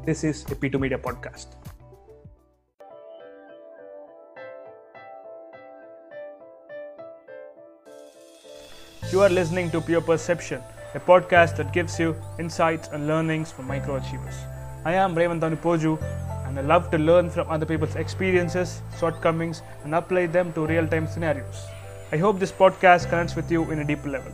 This is a P2 Media podcast. You are listening to Pure Perception, a podcast that gives you insights and learnings from microachievers. I am Raymond Poju, and I love to learn from other people's experiences, shortcomings, and apply them to real time scenarios. I hope this podcast connects with you in a deeper level.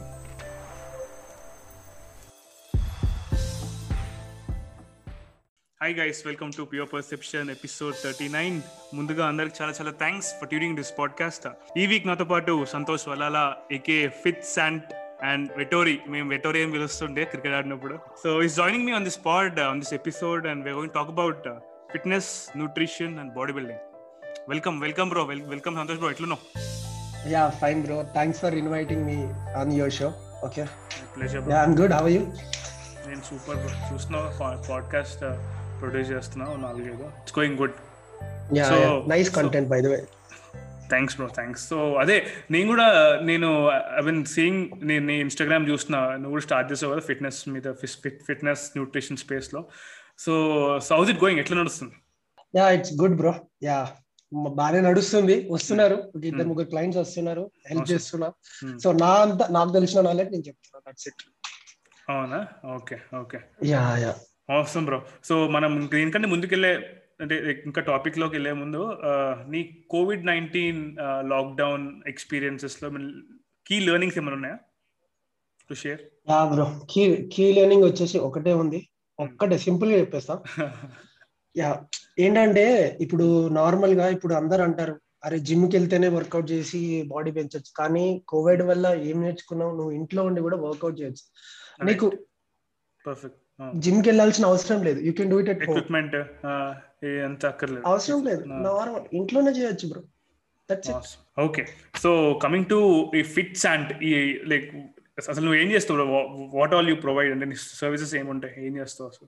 Hi guys welcome to pure perception episode thirty nine ముందుగా అందరికి చాలా చాలా thanks for tuning this podcast ఈ week నాతో పాటు Santosh Valala aka ఫిత్ శాంట్ and Vettori మేము వెటోరీ అని పిలుస్తుండే క్రికెట్ ఆడినప్పుడు so is joining me on this pod on this episode and we going talk about fitness nutrition and body building welcome welcome bro welcome Santosh bro ఎట్లున్నావు Yeah, fine, bro. Thanks for inviting me on your show. Okay. Pleasure Yeah, I'm good. How are you? నేను super bro చూస్తున్నావు podcast produce చేస్తున్నావు నాలుగైదు it's going good Yeah, So- yeah. nice so- content, by the way. Thanks bro thanks so అదే నేను కూడా నేను I mean seeing నేను నీ ఇన్స్టాగ్రామ్ చూస్తున్నా నువ్వు కూడా స్టార్ట్ చేసావు కదా ఫిట్నెస్ మీద ఫిట్ ఫిట్నెస్ న్యూట్రిషన్ స్పేస్ లో సో సౌజ్ ఇట్ గోయింగ్ ఎట్లా నడుస్తుంది Yeah, it's good, bro. Yeah. మ- బాగానే నడుస్తుంది వస్తున్నారు ఒక ఇద్దరు Hmm. ముగ్గురు క్లయింట్స్ వస్తున్నారు హెల్ప్ Awesome. చేస్తున్నా Hmm. సో నా అంత నాకు తెలిసిన నాలెడ్జ్ నేను చెప్తున్నా దట్స్ ఇట్ అవునా ఓకే ఓకే యా యా అవసరం బ్రో సో మనం ఇంక దీనికంటే ముందుకెళ్ళే అంటే ఇంకా టాపిక్ లోకి వెళ్ళే ముందు ఆ, నీ కోవిడ్ నైన్టీన్ లాక్డౌన్ ఎక్స్పీరియన్సెస్ లో కీ లెర్నింగ్స్ ఏమైనా ఉన్నాయా to share yeah bro key key learning వచ్చేసి ఒకటే ఉంది ఒక్కటే సింపుల్ గా చెప్పేస్తా యా ఏంటంటే ఇప్పుడు నార్మల్ గా ఇప్పుడు అందరు అంటారు అరే జిమ్ కి వెళ్తేనే వర్కౌట్ చేసి బాడీ పెంచొచ్చు కానీ కోవిడ్ వల్ల ఏం నేర్చుకున్నావు నువ్వు ఇంట్లో ఉండి కూడా వర్కౌట్ చేయొచ్చు నీకు పర్ఫెక్ట్ జిమ్ కి వెళ్ళాల్సిన అవసరం లేదు you can do it at home equipment ఎంత అక్కర్లేదు అవసరం లేదు నార్మల్ ఇంట్లోనే చేయొచ్చు bro that's it okay so coming to ఈ ఫిట్స్ అండ్ ఈ లైక్ అసలు నువ్వు ఏం చేస్తావు వాట్ ఆల్ యూ ప్రొవైడ్ అంటే నీ సర్వీసెస్ ఏముంటాయి ఏం చేస్తావు అసలు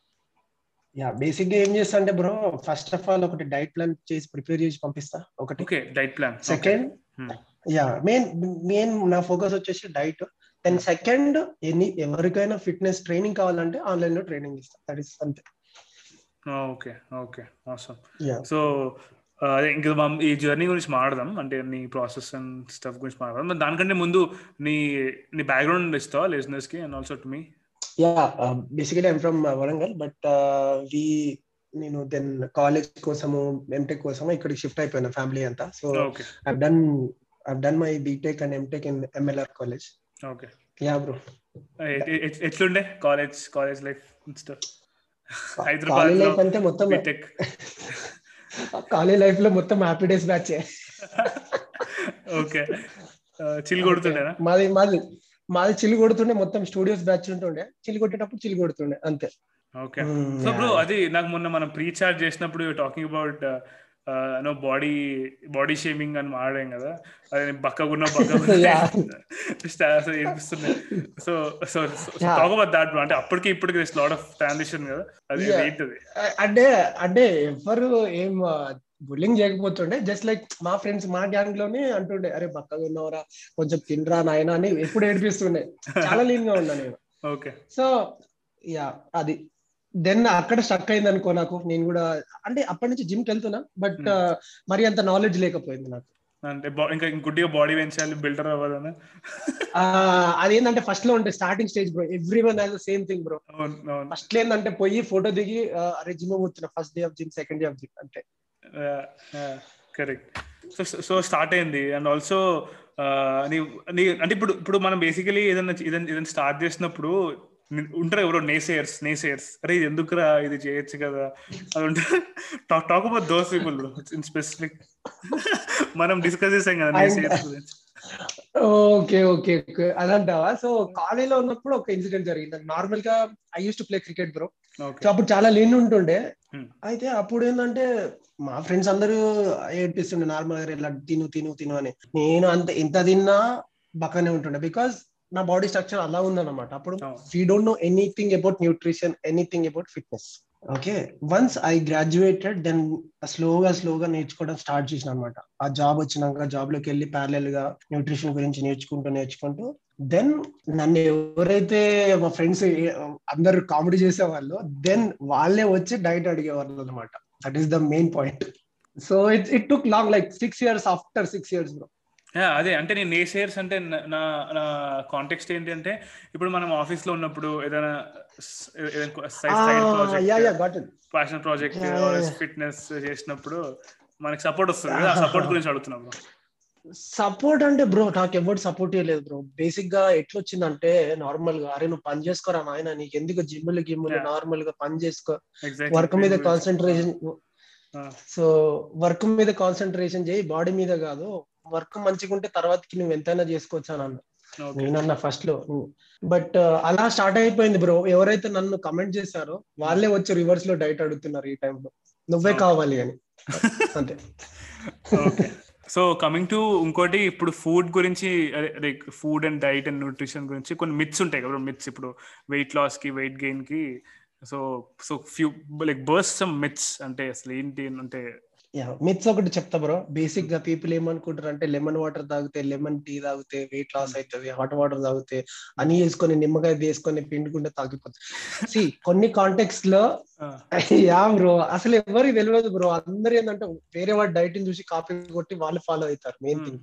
యా బేసిక్ గా ఏం చేస్తా అంటే బ్రో ఫస్ట్ ఆఫ్ ఆల్ ఒకటి డైట్ ప్లాన్ చేసి ప్రిపేర్ చేసి పంపిస్తా ఒకటి okay diet plan second yeah main main నా ఫోకస్ వచ్చేసి డైట్ దెన్ సెకండ్ ఎన్ని ఎవరికైనా ఫిట్నెస్ ట్రైనింగ్ కావాలంటే ఆన్లైన్ లో ట్రైనింగ్ ఇస్తా దట్ ఇస్ అంతే ఓకే ఓకే అవసరం యా సో అదే ఇంకా మనం ఈ జర్నీ గురించి మాట్లాడదాం అంటే నీ ప్రాసెస్ అండ్ స్టఫ్ గురించి మాట్లాడదాం మరి దానికంటే ముందు నీ నీ బ్యాక్గ్రౌండ్ ఇస్తావా లిజనర్స్ కి and also to me yeah basically I'm from Warangal but we నేను దెన్ కాలేజ్ కోసము ఎంటెక్ కోసము ఇక్కడికి షిఫ్ట్ అయిపోయినా ఫ్యామిలీ అంతా so okay I've done I've done my B Tech and M Tech in M L R college okay yeah bro ఎట్లుండే college college life stuff college Hyderabad life అంటే మొత్తం B Tech college life లో మొత్తం happy days batch okay chill కొడుతుండేనా మాది మాది మాది చిల్లు కొడుతుండే మొత్తం స్టూడియోస్ బ్యాచ్ ఉంటుండే చిల్లు కొట్టేటప్పుడు చిల్లు కొడుతుండే అంతే okay Mm, so yeah, bro yeah. అది నాకు మొన్న మనం ప్రీ చార్జ్ చేసినప్పుడు talking about no body body shaming అని మాట్లాడాం కదా అది బక్కగున్న Yeah. బక్కగున్న ఏపిస్తున్నాయి so so Yeah. Talk about that అంటే అప్పటికి ఇప్పటికి దిస్ లాట్ ఆఫ్ ట్రాన్సిషన్ కదా అది Yeah. ఏంటది అ- అంటే అంటే ఎవరు ఏం బుల్లింగ్ చేయకపోతుండే జస్ట్ లైక్ మా ఫ్రెండ్స్ మా గ్యాంగ్ లోనే అంటుండే అరే బక్కగా ఉన్నవరా కొంచెం తినరా నాయన అని ఎప్పుడు ఏడిపిస్తుండే చాలా లీన్ గా ఉన్నా నేను ఓకే సో యా అది దెన్ అక్కడ స్టక్ అయింది అనుకో నాకు నేను కూడా అంటే అప్పటి నుంచి జిమ్ కి వెళ్తున్నా బట్ Hmm. మరి అంత నాలెడ్జ్ లేకపోయింది నాకు అంటే బా- ఇంకా గుడ్డిగా బాడీ పెంచాలి బిల్డర్ అవ్వాలని ఆ, అదేంటంటే ఫస్ట్ లో ఉంటే starting stage bro everyone has the same thing bro అవును అవును ఫస్ట్ ఏంటంటే పోయి ఫోటో దిగి ఆ, అరే జిమ్ పోతున్నా first day of gym second day of gym అంటే కరెక్ట్ సో సో స్టార్ట్ అయింది అండ్ ఆల్సో నీ నీ అంటే ఇప్పుడు ఇప్పుడు మనం బేసికలీ ఏదైనా ఏదైనా ఏదైనా స్టార్ట్ చేసినప్పుడు ని- ఉంటారు ఎవరో నేసేయర్స్ నేసేయర్స్ అరే ఇది ఎందుకురా ఇది చేయొచ్చు కదా అది ఉంటారు talk talk about those people in specific మనం డిస్కస్ చేసాం కదా నేసేయర్స్ గురించి ఓకే ఓకే ఓకే అదంటావా సో కాలేజ్ లో ఉన్నప్పుడు ఒక ఇన్సిడెంట్ జరిగింది నార్మల్ గా I use to play cricket bro okay so అప్పుడు చాలా లీన్ ఉంటుండే Hmm. అయితే అప్పుడు ఏంటంటే మా ఫ్రెండ్స్ అందరూ ఏడిపిస్తుండే నార్మల్ గా ఇలా తిను తిను తిను అని నేను అంత ఎంత తిన్నా బక్కనే ఉంటుండే బికాస్ నా బాడీ స్ట్రక్చర్ అలా ఉందన్నమాట అప్పుడు Oh. We don't know anything about nutrition anything about fitness okay once I graduated then స్లోగా స్లోగా నేర్చుకోవడం స్టార్ట్ చేసిన అనమాట ఆ జాబ్ వచ్చినాక జాబ్ లోకి వెళ్ళి ప్యారలల్ గా న్యూట్రిషన్ గురించి నేర్చుకుంటూ నేర్చుకుంటూ దెన్ నన్ను ఎవరైతే మా ఫ్రెండ్స్ అందరు కామెడీ చేసేవాళ్ళు దెన్ వాళ్ళే వచ్చి డైట్ అడిగేవాళ్ళు అనమాట that is the main point so it it took long like six years after six years bro Yeah, అదే అంటే నేను ఏ షేర్స్ అంటే నా- నా నా కాంటెక్స్ట్ ఏంటి అంటే ఇప్పుడు మనం ఆఫీస్ లో ఉన్నప్పుడు ఏదైనా side yeah yeah project got it passion project Yeah, yeah, yeah. Fitness చేసినప్పుడు మనకి సపోర్ట్ వస్తుంది కదా సపోర్ట్ గురించి అడుగుతున్నాం bro. సపోర్ట్ అంటే బ్రో నాకు ఎవరు సపోర్ట్ చేయలేదు బ్రో బేసిక్ గా ఎట్లా వచ్చిందంటే నార్మల్ గా అరే నువ్వు పని చేసుకోరా నాయన నీకు ఎందుకు జిమ్లు గిమ్ములు Yeah. నార్మల్ గా పని చేసుకో Exactly. వర్క్ మీద కాన్సన్ట్రేషన్ Ah, సో వర్క్ మీద కాన్సన్ట్రేషన్ చేయి బాడీ మీద కాదు వర్క్ మంచిగా ఉంటే తర్వాతకి నువ్వు ఎంతైనా చేసుకోవచ్చు అని అన్న okay. నేనన్న ఫస్ట్ లో బట్ అలా స్టార్ట్ అయిపోయింది బ్రో ఎవరైతే నన్ను కమెంట్ చేశారో వాళ్ళే వచ్చి రివర్స్ లో డైట్ అడుగుతున్నారు ఈ టైంలో నువ్వే Okay. కావాలి అని అంతే ఓకే సో కమింగ్ టు ఇంకోటి ఇప్పుడు ఫుడ్ గురించి like food and diet and nutrition గురించి కొన్ని మిత్స్ ఉంటాయి కదా మిత్స్ ఇప్పుడు వెయిట్ లాస్ కి వెయిట్ గెయిన్ కి సో సో ఫ్యూ లైక్ బర్స్ సమ్ మిత్స్ అంటే అసలు ఏంటి అంటే యా మిత్స్ ఒకటి చెప్తా బ్రో బేసిక్ గా పీపుల్ ఏమనుకుంటారు అంటే లెమన్ వాటర్ తాగితే లెమన్ టీ తాగితే వెయిట్ లాస్ అవుతుంది హాట్ వాటర్ తాగితే అని వేసుకొని నిమ్మకాయ వేసుకొని పిండుకుంటే తాగిపోతుంది సి కొన్ని కాంటెక్స్ట్ లో యా బ్రో అసలు ఎవరికి తెలియదు బ్రో అందరూ ఏంటంటే వేరే వాడి డైట్ చూసి కాపీ కొట్టి వాళ్ళు ఫాలో అవుతారు మెయిన్ థింగ్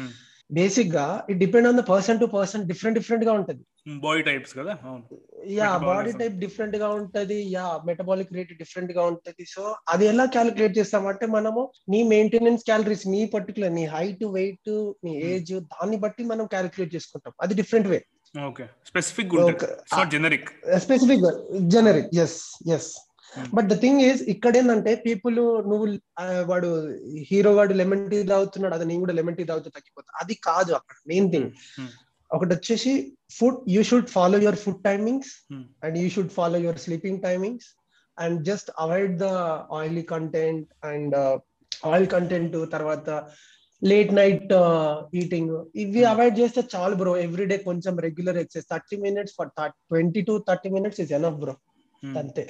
బేసిక్ గా it depend on the person to person different different గా ఉంటది బాడీ టైప్స్ కదా అవును yeah body Metabolism. Type different గా ఉంటది యా మెటబాలిక్ రేట్ డిఫరెంట్ గా ఉంటది సో అది ఎలా క్యాలిక్యులేట్ చేస్తామంటే మనము నీ మెయింటెనెన్స్ క్యాలరీస్ నీ పర్టికులర్ నీ హైట్ వెయిట్ నీ Hmm. ఏజ్ దాన్ని బట్టి మనం క్యాలిక్యులేట్ చేసుకుంటాం అది డిఫరెంట్ వే ఓకే స్పెసిఫిక్ ఉంటుంది Okay. Not generic specific generic yes yes Hmm. But the thing is ఇక్కడ ఏంటంటే పీపుల్ నువ్వు ఆ, వాడు హీరో వాడు లెమన్ టీ తాగుతున్నాడు అది నేను కూడా లెమన్ టీ తాగుతూ తగ్గిపోతా అది కాదు అక్కడ మెయిన్ థింగ్ Hmm. ఒకటి వచ్చేసి food you should follow your food timings Hmm. And you should follow your sleeping timings and just avoid the oily content and oil content తర్వాత లేట్ నైట్ ఈటింగ్ ఇవి Hmm. Avoid చేస్తే చాలు bro everyday కొంచెం regular exercise thirty minutes for twenty to thirty minutes is enough bro అంతే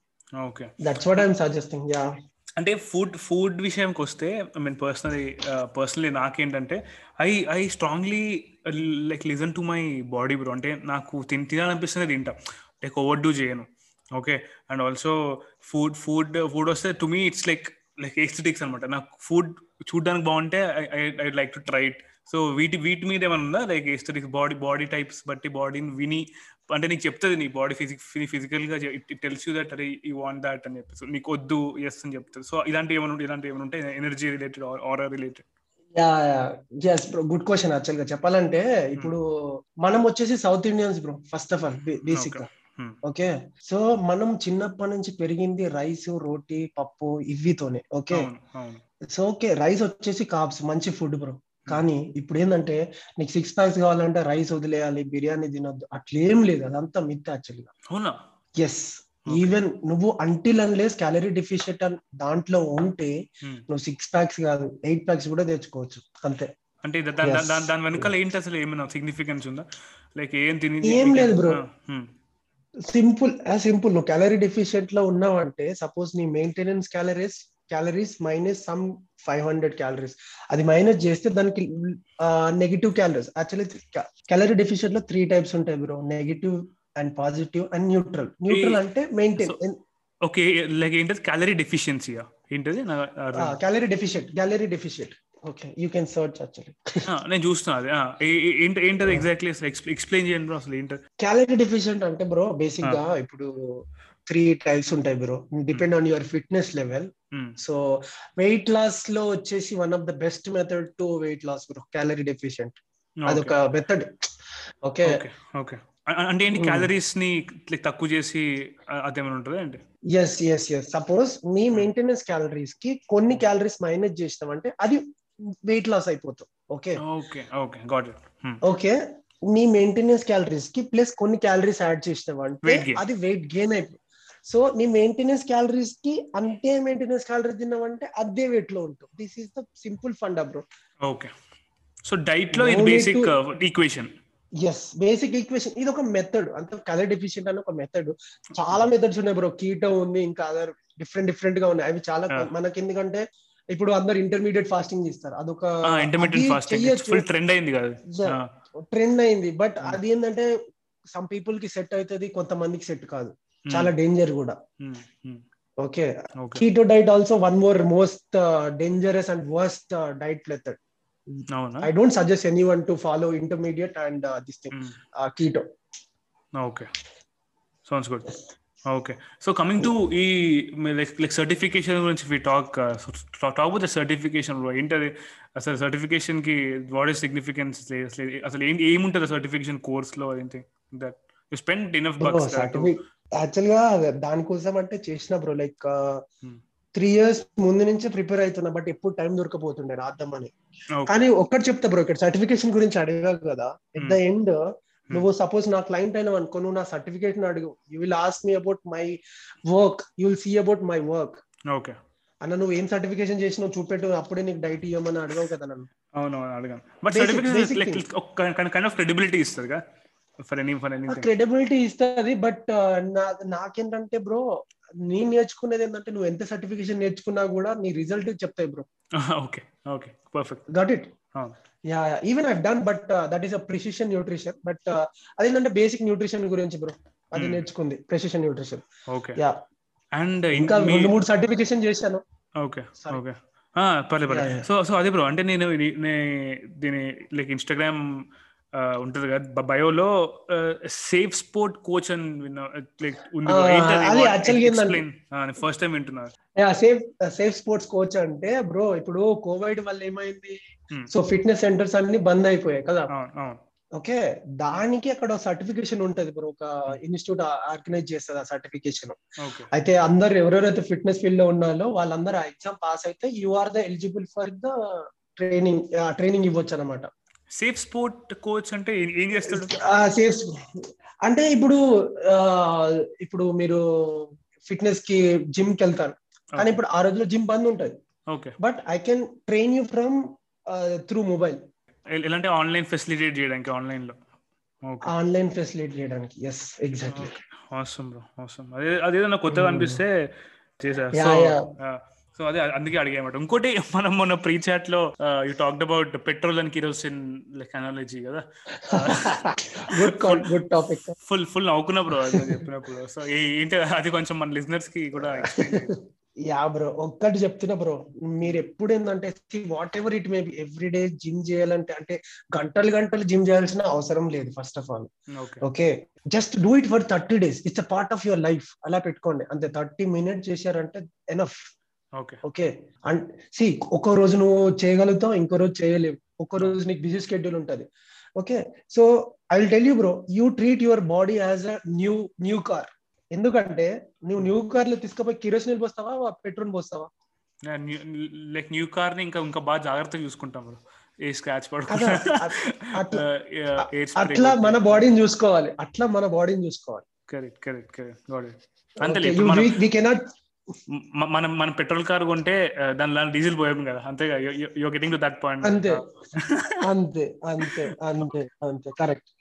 okay that's what I'm suggesting yeah అంటే food food విషయంకి వస్తే I mean personally personally నాకేంటంటే I I strongly like listen to my body bro అంటే నాకు తిన్ తినాలనిపిస్తుంది తింటా లైక్ ఓవర్ డూ చేయను okay and also food food food వస్తే to me it's like like aesthetics అనమాట నాకు ఫుడ్ చూడడానికి బాగుంటే I like to try it so వీటి వీటి మీద ఏమైనా ఉందా like aesthetics body body types బట్టి బాడీని విని అంటే నీకు చెప్తుంది నీ బాడీ ఫిజిక్ ఫిజికల్ గా ఇట్ టెల్స్ యూ దట్ అరే యూ వాంట్ దాట్ అని చెప్పి సో నీకు వద్దు ఎస్ అని చెప్తుంది సో ఇలాంటి ఏమైనా ఉంటే- ఇలాంటి ఏమైనా ఉంటే energy related or related yeah yes bro good question actual గా చెప్పాలంటే ఇప్పుడు మనం వచ్చేసి south Indians bro first of all basic గా ఓకే సో మనం చిన్నప్పటి నుంచి పెరిగింది రైస్ రోటీ పప్పు ఇవితోనే ఓకే అవును అవును సో ఓకే రైస్ వచ్చేసి కాప్స్ మంచి ఫుడ్ బ్రో కానీ ఇప్పుడు ఏంటంటే నీకు సిక్స్ ప్యాక్స్ కావాలంటే రైస్ వదిలేయాలి బిర్యానీ తినొద్దు అట్లేం లేదు అదంతా మిత్ యాక్చువల్గా అవునా ఎస్ ఈవెన్ నువ్వు అంటిల్ అన్లేస్ క్యాలరీ డిఫిషియట్ దాంట్లో ఉంటే Hmm. నువ్వు సిక్స్ ప్యాక్స్ కాదు ఎయిట్ ప్యాక్స్ కూడా తెచ్చుకోవచ్చు అంతే అంటే దా- దా- దా- Yes. దాని దాని వెనకాల ఏంటి అసలు ఏమైనా సిగ్నిఫికెన్స్ ఉందా లైక్ ఏం తిని ఏం లేదు bro. ఆ, hmm. సింపుల్ సింపుల్ నువ్వు క్యాలరీ డెఫిషియెంట్ లో ఉన్నావంటే సపోజ్ నీ maintenance calories calories minus some five hundred calories అది మైనస్ చేస్తే దానికి negative calories actually calorie deficient లో త్రీ టైప్స్ ఉంటాయి bro negative and positive and neutral neutral అంటే మెయింటైన్ ఓకే లైక్ ఏంటది క్యాలరీ డెఫిషియన్సీయా ఏంటది నా- అర్థం కాదు. Calorie deficient calorie deficient okay you can search actually ఆ, నేను చూస్తున్నా అది ఆ, ఏ- ఏ- ఏంటి ఏంటది ఎగ్జాక్ట్లీ అసలు ఎక్స్ప్లెయిన్ చేయండి bro అసలు ఏంటది క్యాలరీ డెఫిషియెంట్ అంటే బ్రో బేసిక్ గా ఇప్పుడు త్రీ టైప్స్ ఉంటాయి bro depend on your fitness level Hmm. So weight loss లో వచ్చేసి one of the best method to weight loss bro calorie deficient అదొక మెథడ్ ఓకే ఓకే ఓకే అంటే ఏంటి Hmm. Calories ని like తక్కువ చేసి ఆ- అదేమైనా ఉంటుంది అంటే ఎస్ ఎస్ ఎస్ సపోజ్ నీ మెయింటెనెన్స్ క్యాలరీస్ కి కొన్ని క్యాలరీస్ మైనస్ చేసినామంటే అది వెయిట్ లాస్ అయిపోతాం okay okay okay got it okay నీ మెయింటెనెన్స్ క్యాలరీస్ కి ప్లస్ కొన్ని క్యాలరీస్ యాడ్ చేసినావంటే Weight gain. అది వెయిట్ గెయిన్ అయిపోతుంది సో నీ మెయింటెనెన్స్ క్యాలరీస్ కి అంతే మెయింటెనెన్స్ క్యాలరీ తిన్నావంటే అదే వెయిట్ లో ఉంటుంది this is the simple fund bro okay so diet లో ఇది No need basic to- equation yes basic equation ఇది ఒక మెథడ్ అంత కలర్ డెఫిషియెంట్ అని ఒక మెథడ్ చాలా మెథడ్స్ ఉన్నాయి బ్రో కీటో ఉంది ఇంకా అదర్ డిఫరెంట్ డిఫరెంట్ గా ఉన్నాయి అవి చాలా Yeah. మనకి ఎందుకంటే ఇప్పుడు అందరు ఇంటర్మీడియట్ ఫాస్టింగ్ చేస్తారు అదొక ఇంటర్మీడియట్ అది ఫాస్టింగ్ చెయ్యొచ్చు. ఫుల్ ట్రెండ్ అయింది కదా Yeah. ఆ, ట్రెండ్ అయింది బట్ Hmm. అది ఏంటంటే సమ్ పీపుల్ కి సెట్ అవుతుంది కొంతమందికి సెట్ కాదు Hmm. చాలా డేంజర్ కూడా Hmm. Hmm. Okay Okay. Keto diet also one more most dangerous and worst diet method అవునా I don't suggest anyone to follow intermediate and this thing Hmm. Keto okay sounds good okay so coming to ఈ like like certification గురించి we talk talk about the certification ఏంటది అసలు certification కి what is significance అసలు ఏం ఏముంటుంది certification course లో ఏంటి that you spend enough bucks actual గా దానికోసం అంటే చేసిన bro like Hmm. Three years ముందు నుంచే ప్రిపేర్ అవుతున్నా బట్ ఎప్పుడు టైం దొరకపోతుండే రాద్దామని కానీ ఒక్కటి చెప్తా బ్రో ఇక్కడ సర్టిఫికేషన్ గురించి అడిగావు కదా ఎట్ ద ఎండ్ నువ్వు సపోజ్ నా క్లయింట్ అయినా అనుకో నువ్వు నా సర్టిఫికేషన్ అడుగు you will ask me about my work you will see about my work okay అన్న నువ్వు ఏం సర్టిఫికేషన్ చేసినావు చూపెట్టు అప్పుడే నీకు డైట్ ఇవ్వమని అడగవు కదా నన్ను అవును అవును అడగాను but Basic- certification basic like kind of credibility ఇస్తుంది కదా for any for anything credibility ఇస్తుంది బట్ నాకేంటంటే బ్రో నేను నేర్చుకునేది ఏంటంటే నువ్వు ఎంత సర్టిఫికేషన్ నేర్చుకున్నా కూడా నీ రిజల్ట్ చెప్తాయి bro okay okay perfect got it అవును yeah even I done but that is a precision nutrition but అదేంటంటే బేసిక్ న్యూట్రిషన్ గురించి బ్రో అది Hmm. నేర్చుకుంది precision nutrition okay yeah and ఇంకా రెండు మూడు సర్టిఫికేషన్ చేశాను ఓకే Sorry. ఓకే పర్లేదు Yeah, పర్లేదు yeah. సో సో అదే బ్రో అంటే నేను ఇది- నే- దీని లైక్ ఇన్స్టాగ్రామ్ ఉంటుంది కదా బయోలో సేఫ్ స్పోర్ట్ కోచ్ అని విన్నా లైక్ ఉంది Ah, అది actually ఏందంటే- ఫస్ట్ టైం వింటున్నా yeah safe safe sports coach అంటే బ్రో ఇప్పుడు కోవిడ్ వల్ల ఏమైంది Hmm. సో ఫిట్నెస్ సెంటర్స్ అన్ని బంద్ అయిపోయాయి కదా అవును అవును ఓకే దానికి అక్కడ సర్టిఫికేషన్ ఉంటది బ్రో ఒక ఇన్స్టిట్యూట్ ఆర్గనైజ్ చేస్తుంది ఆ సర్టిఫికేషన్ ఓకే అయితే అందరు ఎవరెవరైతే ఫిట్నెస్ ఫీల్డ్ లో ఉన్నారో వాళ్ళందరూ ఆ ఎగ్జామ్ పాస్ అయితే you are the eligible for the training training ఇవ్వచ్చు అనమాట సేఫ్ స్పోర్ట్ కోచ్ అంటే ఏ- ఏం చేస్తాడు సేఫ్ అంటే ఇప్పుడు ఆ, ఇప్పుడు మీరు ఫిట్నెస్ కి జిమ్ కి వెళ్తారు కానీ ఇప్పుడు ఆ రోజులో జిమ్ బంద్ ఉంటది okay but I can train you from through mobile ఎలాంటి ఆన్లైన్ ఫెసిలిటేట్ చేయడానికి ఆన్లైన్ లో ఓకే ఆన్లైన్ ఫెసిలిటీ చేయడానికి ఎస్ ఎగ్జాక్ట్లీ అవసరం బ్రో అవసరం అదే అదేదో నాకు కొత్తగా Hmm. అనిపిస్తే చేసా Yeah, సో yeah. సో అదే అందుకే అడిగామాట ఇంకోటి మనం మొన్న ప్రీ చాట్ లో you talked about petrol and kerosene like analogy కదా good call good topic full full నవ్వుకున్నా బ్రో అది చెప్పినప్పుడు సో ఏంటి అది కొంచెం మన లిజనర్స్ కి కూడా explain చేయి. యా బ్రో ఒక్కటి చెప్తున్నా బ్రో మీరు ఎప్పుడు ఏంటంటే whatever it may be every day gym చేయాలంటే అంటే గంటలు గంటలు జిమ్ చేయాల్సిన అవసరం లేదు first of all okay okay just do it for thirty days it's a part of your life అలా పెట్టుకోండి అంతే థర్టీ మినిట్స్ చేశారంటే ఎనఫ్ ఓకే ఓకే అండ్ సి ఒక రోజు నువ్వు చేయగలుగుతావు ఇంకో రోజు చేయలేవు ఒక రోజు నీకు బిజీ స్కెడ్యూల్ ఉంటది okay so I will tell you bro you treat your body as a new new car ఎందుకంటే నువ్వు న్యూ కార్ లో తీసుకుపోయి కిరోసిన్ పోస్తావా పెట్రోల్ పోస్తావా లైక్ న్యూ కార్ ని ఇంకా ఇంకా బాగా జాగ్రత్తగా చూసుకుంటాం బ్రో ఏ స్క్రాచ్ అదా, పడకుండా అట్లా- Uh, air spray అట్లా కొట్టి. మన బాడీని చూసుకోవాలి అట్లా మన బాడీని చూసుకోవాలి correct correct correct got it అంతేలే ఇప్పుడు మనం వి కెనాట్ మ- మనం మనం పెట్రోల్ కార్ కొంటే ఆ, దానిలో డీజిల్ పోయాం కదా అంతేగా you getting to that point అంతే. అంతే అంతే అంతే అంతే correct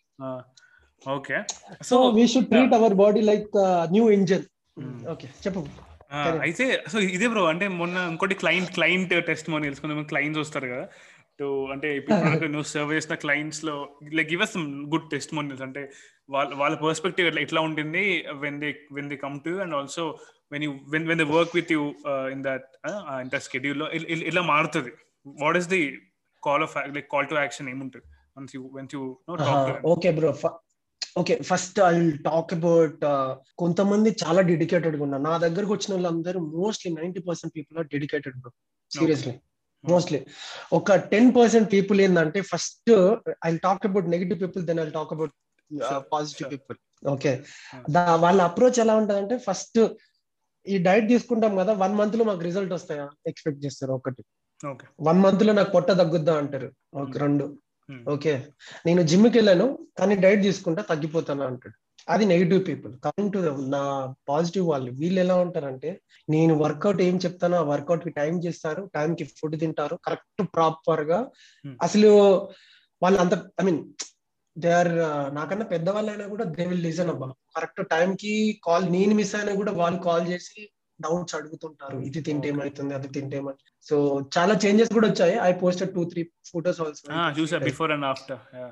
okay so so we should treat our body like new engine Hmm. Okay చెప్పు ఆ, అయితే సో ఇదే బ్రో అంటే మొన్న ఇంకోటి క్లయింట్ క్లయింట్ టెస్ట్ మోనియల్స్ కొంతమంది క్లయింట్స్ వస్తారు కదా టు అంటే ఇప్పుడు నువ్వు సర్వ్ చేసిన క్లయింట్స్ లో like give some good testimonials అంటే వాళ్ళ వాళ్ళ పర్స్పెక్టివ్ ఎట్లా ఎట్లా ఉంటుంది when they when they come to and also when you when when they work with you in that in that schedule లో ఇట్లా మారుతుంది what is the call of like call to action ఏముంటుంది once you once you talk to okay bro okay first I talk about కొంతమంది చాలా dedicated గా ఉన్నారు నా దగ్గరకు వచ్చిన వాళ్ళందరూ mostly ninety percent people are dedicated bro seriously mostly ఒక టెన్ పర్సెంట్ పీపుల్ ఏంటంటే first I talk about negative people then I talk about Sure, positive sure. People okay వాళ్ళ అప్రోచ్ ఎలా ఉంటది అంటే ఫస్ట్ ఈ డైట్ తీసుకుంటాం కదా వన్ మంత్ లో మాకు రిజల్ట్ వస్తాయా ఎక్స్పెక్ట్ చేస్తారు ఒకటి ఓకే వన్ మంత్ లో నాకు పొట్ట తగ్గుద్దా అంటారు ఒక రెండు ఓకే నేను జిమ్ కి వెళ్ళాను కానీ డైట్ తీసుకుంటా తగ్గిపోతాను అంటాడు అది నెగిటివ్ పీపుల్ కమింగ్ టు నా పాజిటివ్ వాళ్ళు వీళ్ళు ఎలా ఉంటారంటే నేను వర్కౌట్ ఏం చెప్తానో ఆ వర్కౌట్ కి టైం చేస్తారు టైం కి ఫుడ్ తింటారు కరెక్ట్ ప్రాపర్ గా Hmm. అసలు వాళ్ళు అంత ఐ మీన్ దే ఆర్ నాకన్నా పెద్దవాళ్ళైనా కూడా దే విల్ లిజన్ అబ్బా కరెక్ట్ టైం కి కాల్ నేను మిస్ అయినా కూడా వాళ్ళు కాల్ చేసి డౌట్స్ అడుగుతుంటారు ఇది తింటే Okay. ఏమవుతుంది అది తింటే ఏమవుతుంది సో చాలా చేంజెస్ కూడా వచ్చాయి I posted two three photos also చూసా before and after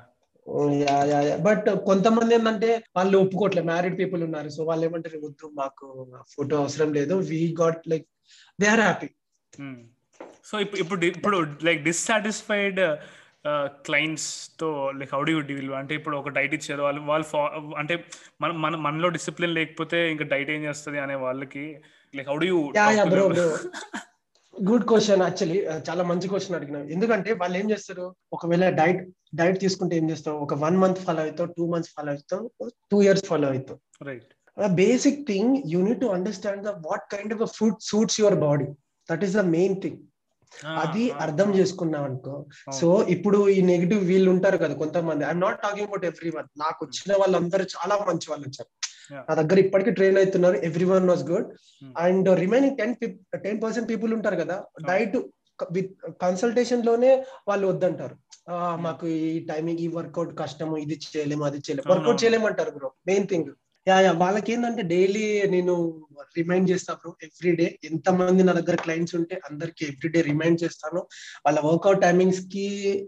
yeah yeah yeah but కొంతమంది ఏంటంటే వాళ్ళు ఒప్పుకోవట్లేదు మ్యారీడ్ పీపుల్ ఉన్నారు సో వాళ్ళు ఏమంటారు వద్దు మాకు ఫోటో అవసరం లేదు we got like they are happy so ఇప్పుడు ఇప్పుడు ఇప్పుడు లైక్ డిస్సాటిస్ఫైడ్ క్లయింట్స్ తో like how do you deal అంటే ఇప్పుడు ఒక డైట్ ఇచ్చారు వాళ్ళు వాళ్ళు అంటే మన మన మనలో డిసిప్లిన్ లేకపోతే ఇంకా డైట్ ఏం చేస్తుంది అనే వాళ్ళకి like how do you yeah yeah bro bro good question actually చాలా మంచి క్వశ్చన్ అడిగినావు ఎందుకంటే వాళ్ళు ఏం చేస్తారు ఒకవేళ డైట్ డైట్ తీసుకుంటే ఏం చేస్తావు ఒక వన్ మంత్ ఫాలో అవుతావు టూ మంత్స్ ఫాలో అవుతావు టూ ఇయర్స్ ఫాలో అవుతావు right basic thing you need to understand the what kind of food suits your body that is the main thing అది అర్థం చేసుకున్నాం అనుకో సో ఇప్పుడు ఈ నెగిటివ్ వీళ్ళు ఉంటారు కదా కొంతమంది I'm not talking about everyone నాకు వచ్చిన వాళ్ళందరూ చాలా మంచి వాళ్ళు వచ్చారు నా దగ్గర ఇప్పటికీ ట్రైన్ అవుతున్నారు everyone was good and remaining ten ten percent people ఉంటారు కదా డైట్ విత్ కన్సల్టేషన్ లోనే వాళ్ళు వద్దంటారు మాకు ఈ టైమింగ్ ఈ వర్కౌట్ కష్టము ఇది చేయలేము అది చేయలేము వర్కౌట్ చేయలేమంటారు bro main thing yeah yeah వాళ్ళకి ఏంటంటే డైలీ నేను రిమైండ్ చేస్తా బ్రో ఎవ్రీ డే ఎంత మంది నా దగ్గర క్లయింట్స్ ఉంటే అందరికి ఎవ్రీ డే రిమైండ్ చేస్తాను వాళ్ళ వర్కౌట్ టైమింగ్స్ కి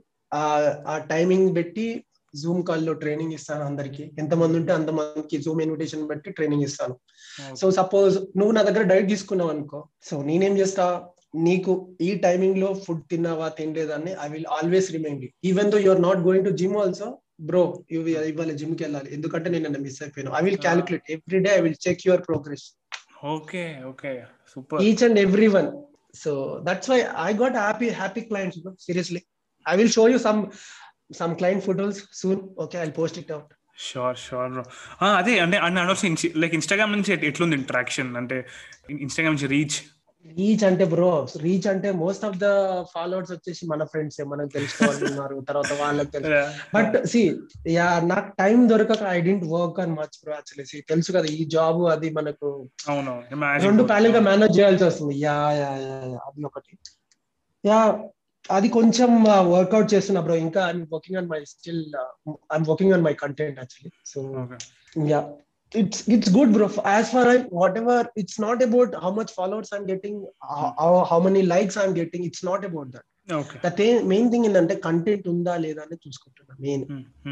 ఆ టైమింగ్ పెట్టి జూమ్ కాల్ లో ట్రైనింగ్ ఇస్తాను అందరికి ఎంత మంది ఉంటే అంత మందికి జూమ్ ఇన్విటేషన్ బట్టి ట్రైనింగ్ ఇస్తాను సో సపోజ్ నువ్వు నా దగ్గర డైట్ తీసుకున్నావు అనుకో సో నేనేం చేస్తా నీకు ఈ టైమింగ్ లో ఫుడ్ తిన్నావా తినలేదని I will always remind you even though you're not going to gym also bro ఇవాళ జిమ్ కి వెళ్ళాలి ఎందుకంటే నేను మిస్ అయిపోయాను I will calculate every day I will check your progress okay okay super each and every one so that's why I got happy happy clients seriously I will show you some some client photos soon okay I post it out sure sure bro అదే అంటే అన్న అనవసరం like Instagram నుంచి ఎట్లుంది interaction అంటే Instagram నుంచి reach reach అంటే bro reach అంటే మోస్ట్ ఆఫ్ ద ఫాలోవర్స్ వచ్చేసి మన ఫ్రెండ్స్ మనకు తెలిసిన వాళ్ళు ఉన్నారు తర్వాత వాళ్ళకి తెలుసు బట్ సి యా నాకు టైం దొరకక ఐ డెంట్ వర్క్ అని మచ్ బ్రో యాక్చువల్లీ తెలుసు కదా ఈ జాబ్ అది మనకు అవును రెండు ప్యాలెల్ గా మేనేజ్ చేయాల్సి వస్తుంది యా యా యా అది ఒకటి యా అది కొంచెం వర్కౌట్ చేస్తున్నా బ్రో ఇంకా I'm working on my still I'm working on my content actually so yeah it's it's good bro as far as whatever it's not about how much followers i'm getting how, how many likes i'm getting it's not about that okay the main thing ఏంటంటే content ఉందా లేదా అని చూసుకుంటున్నా main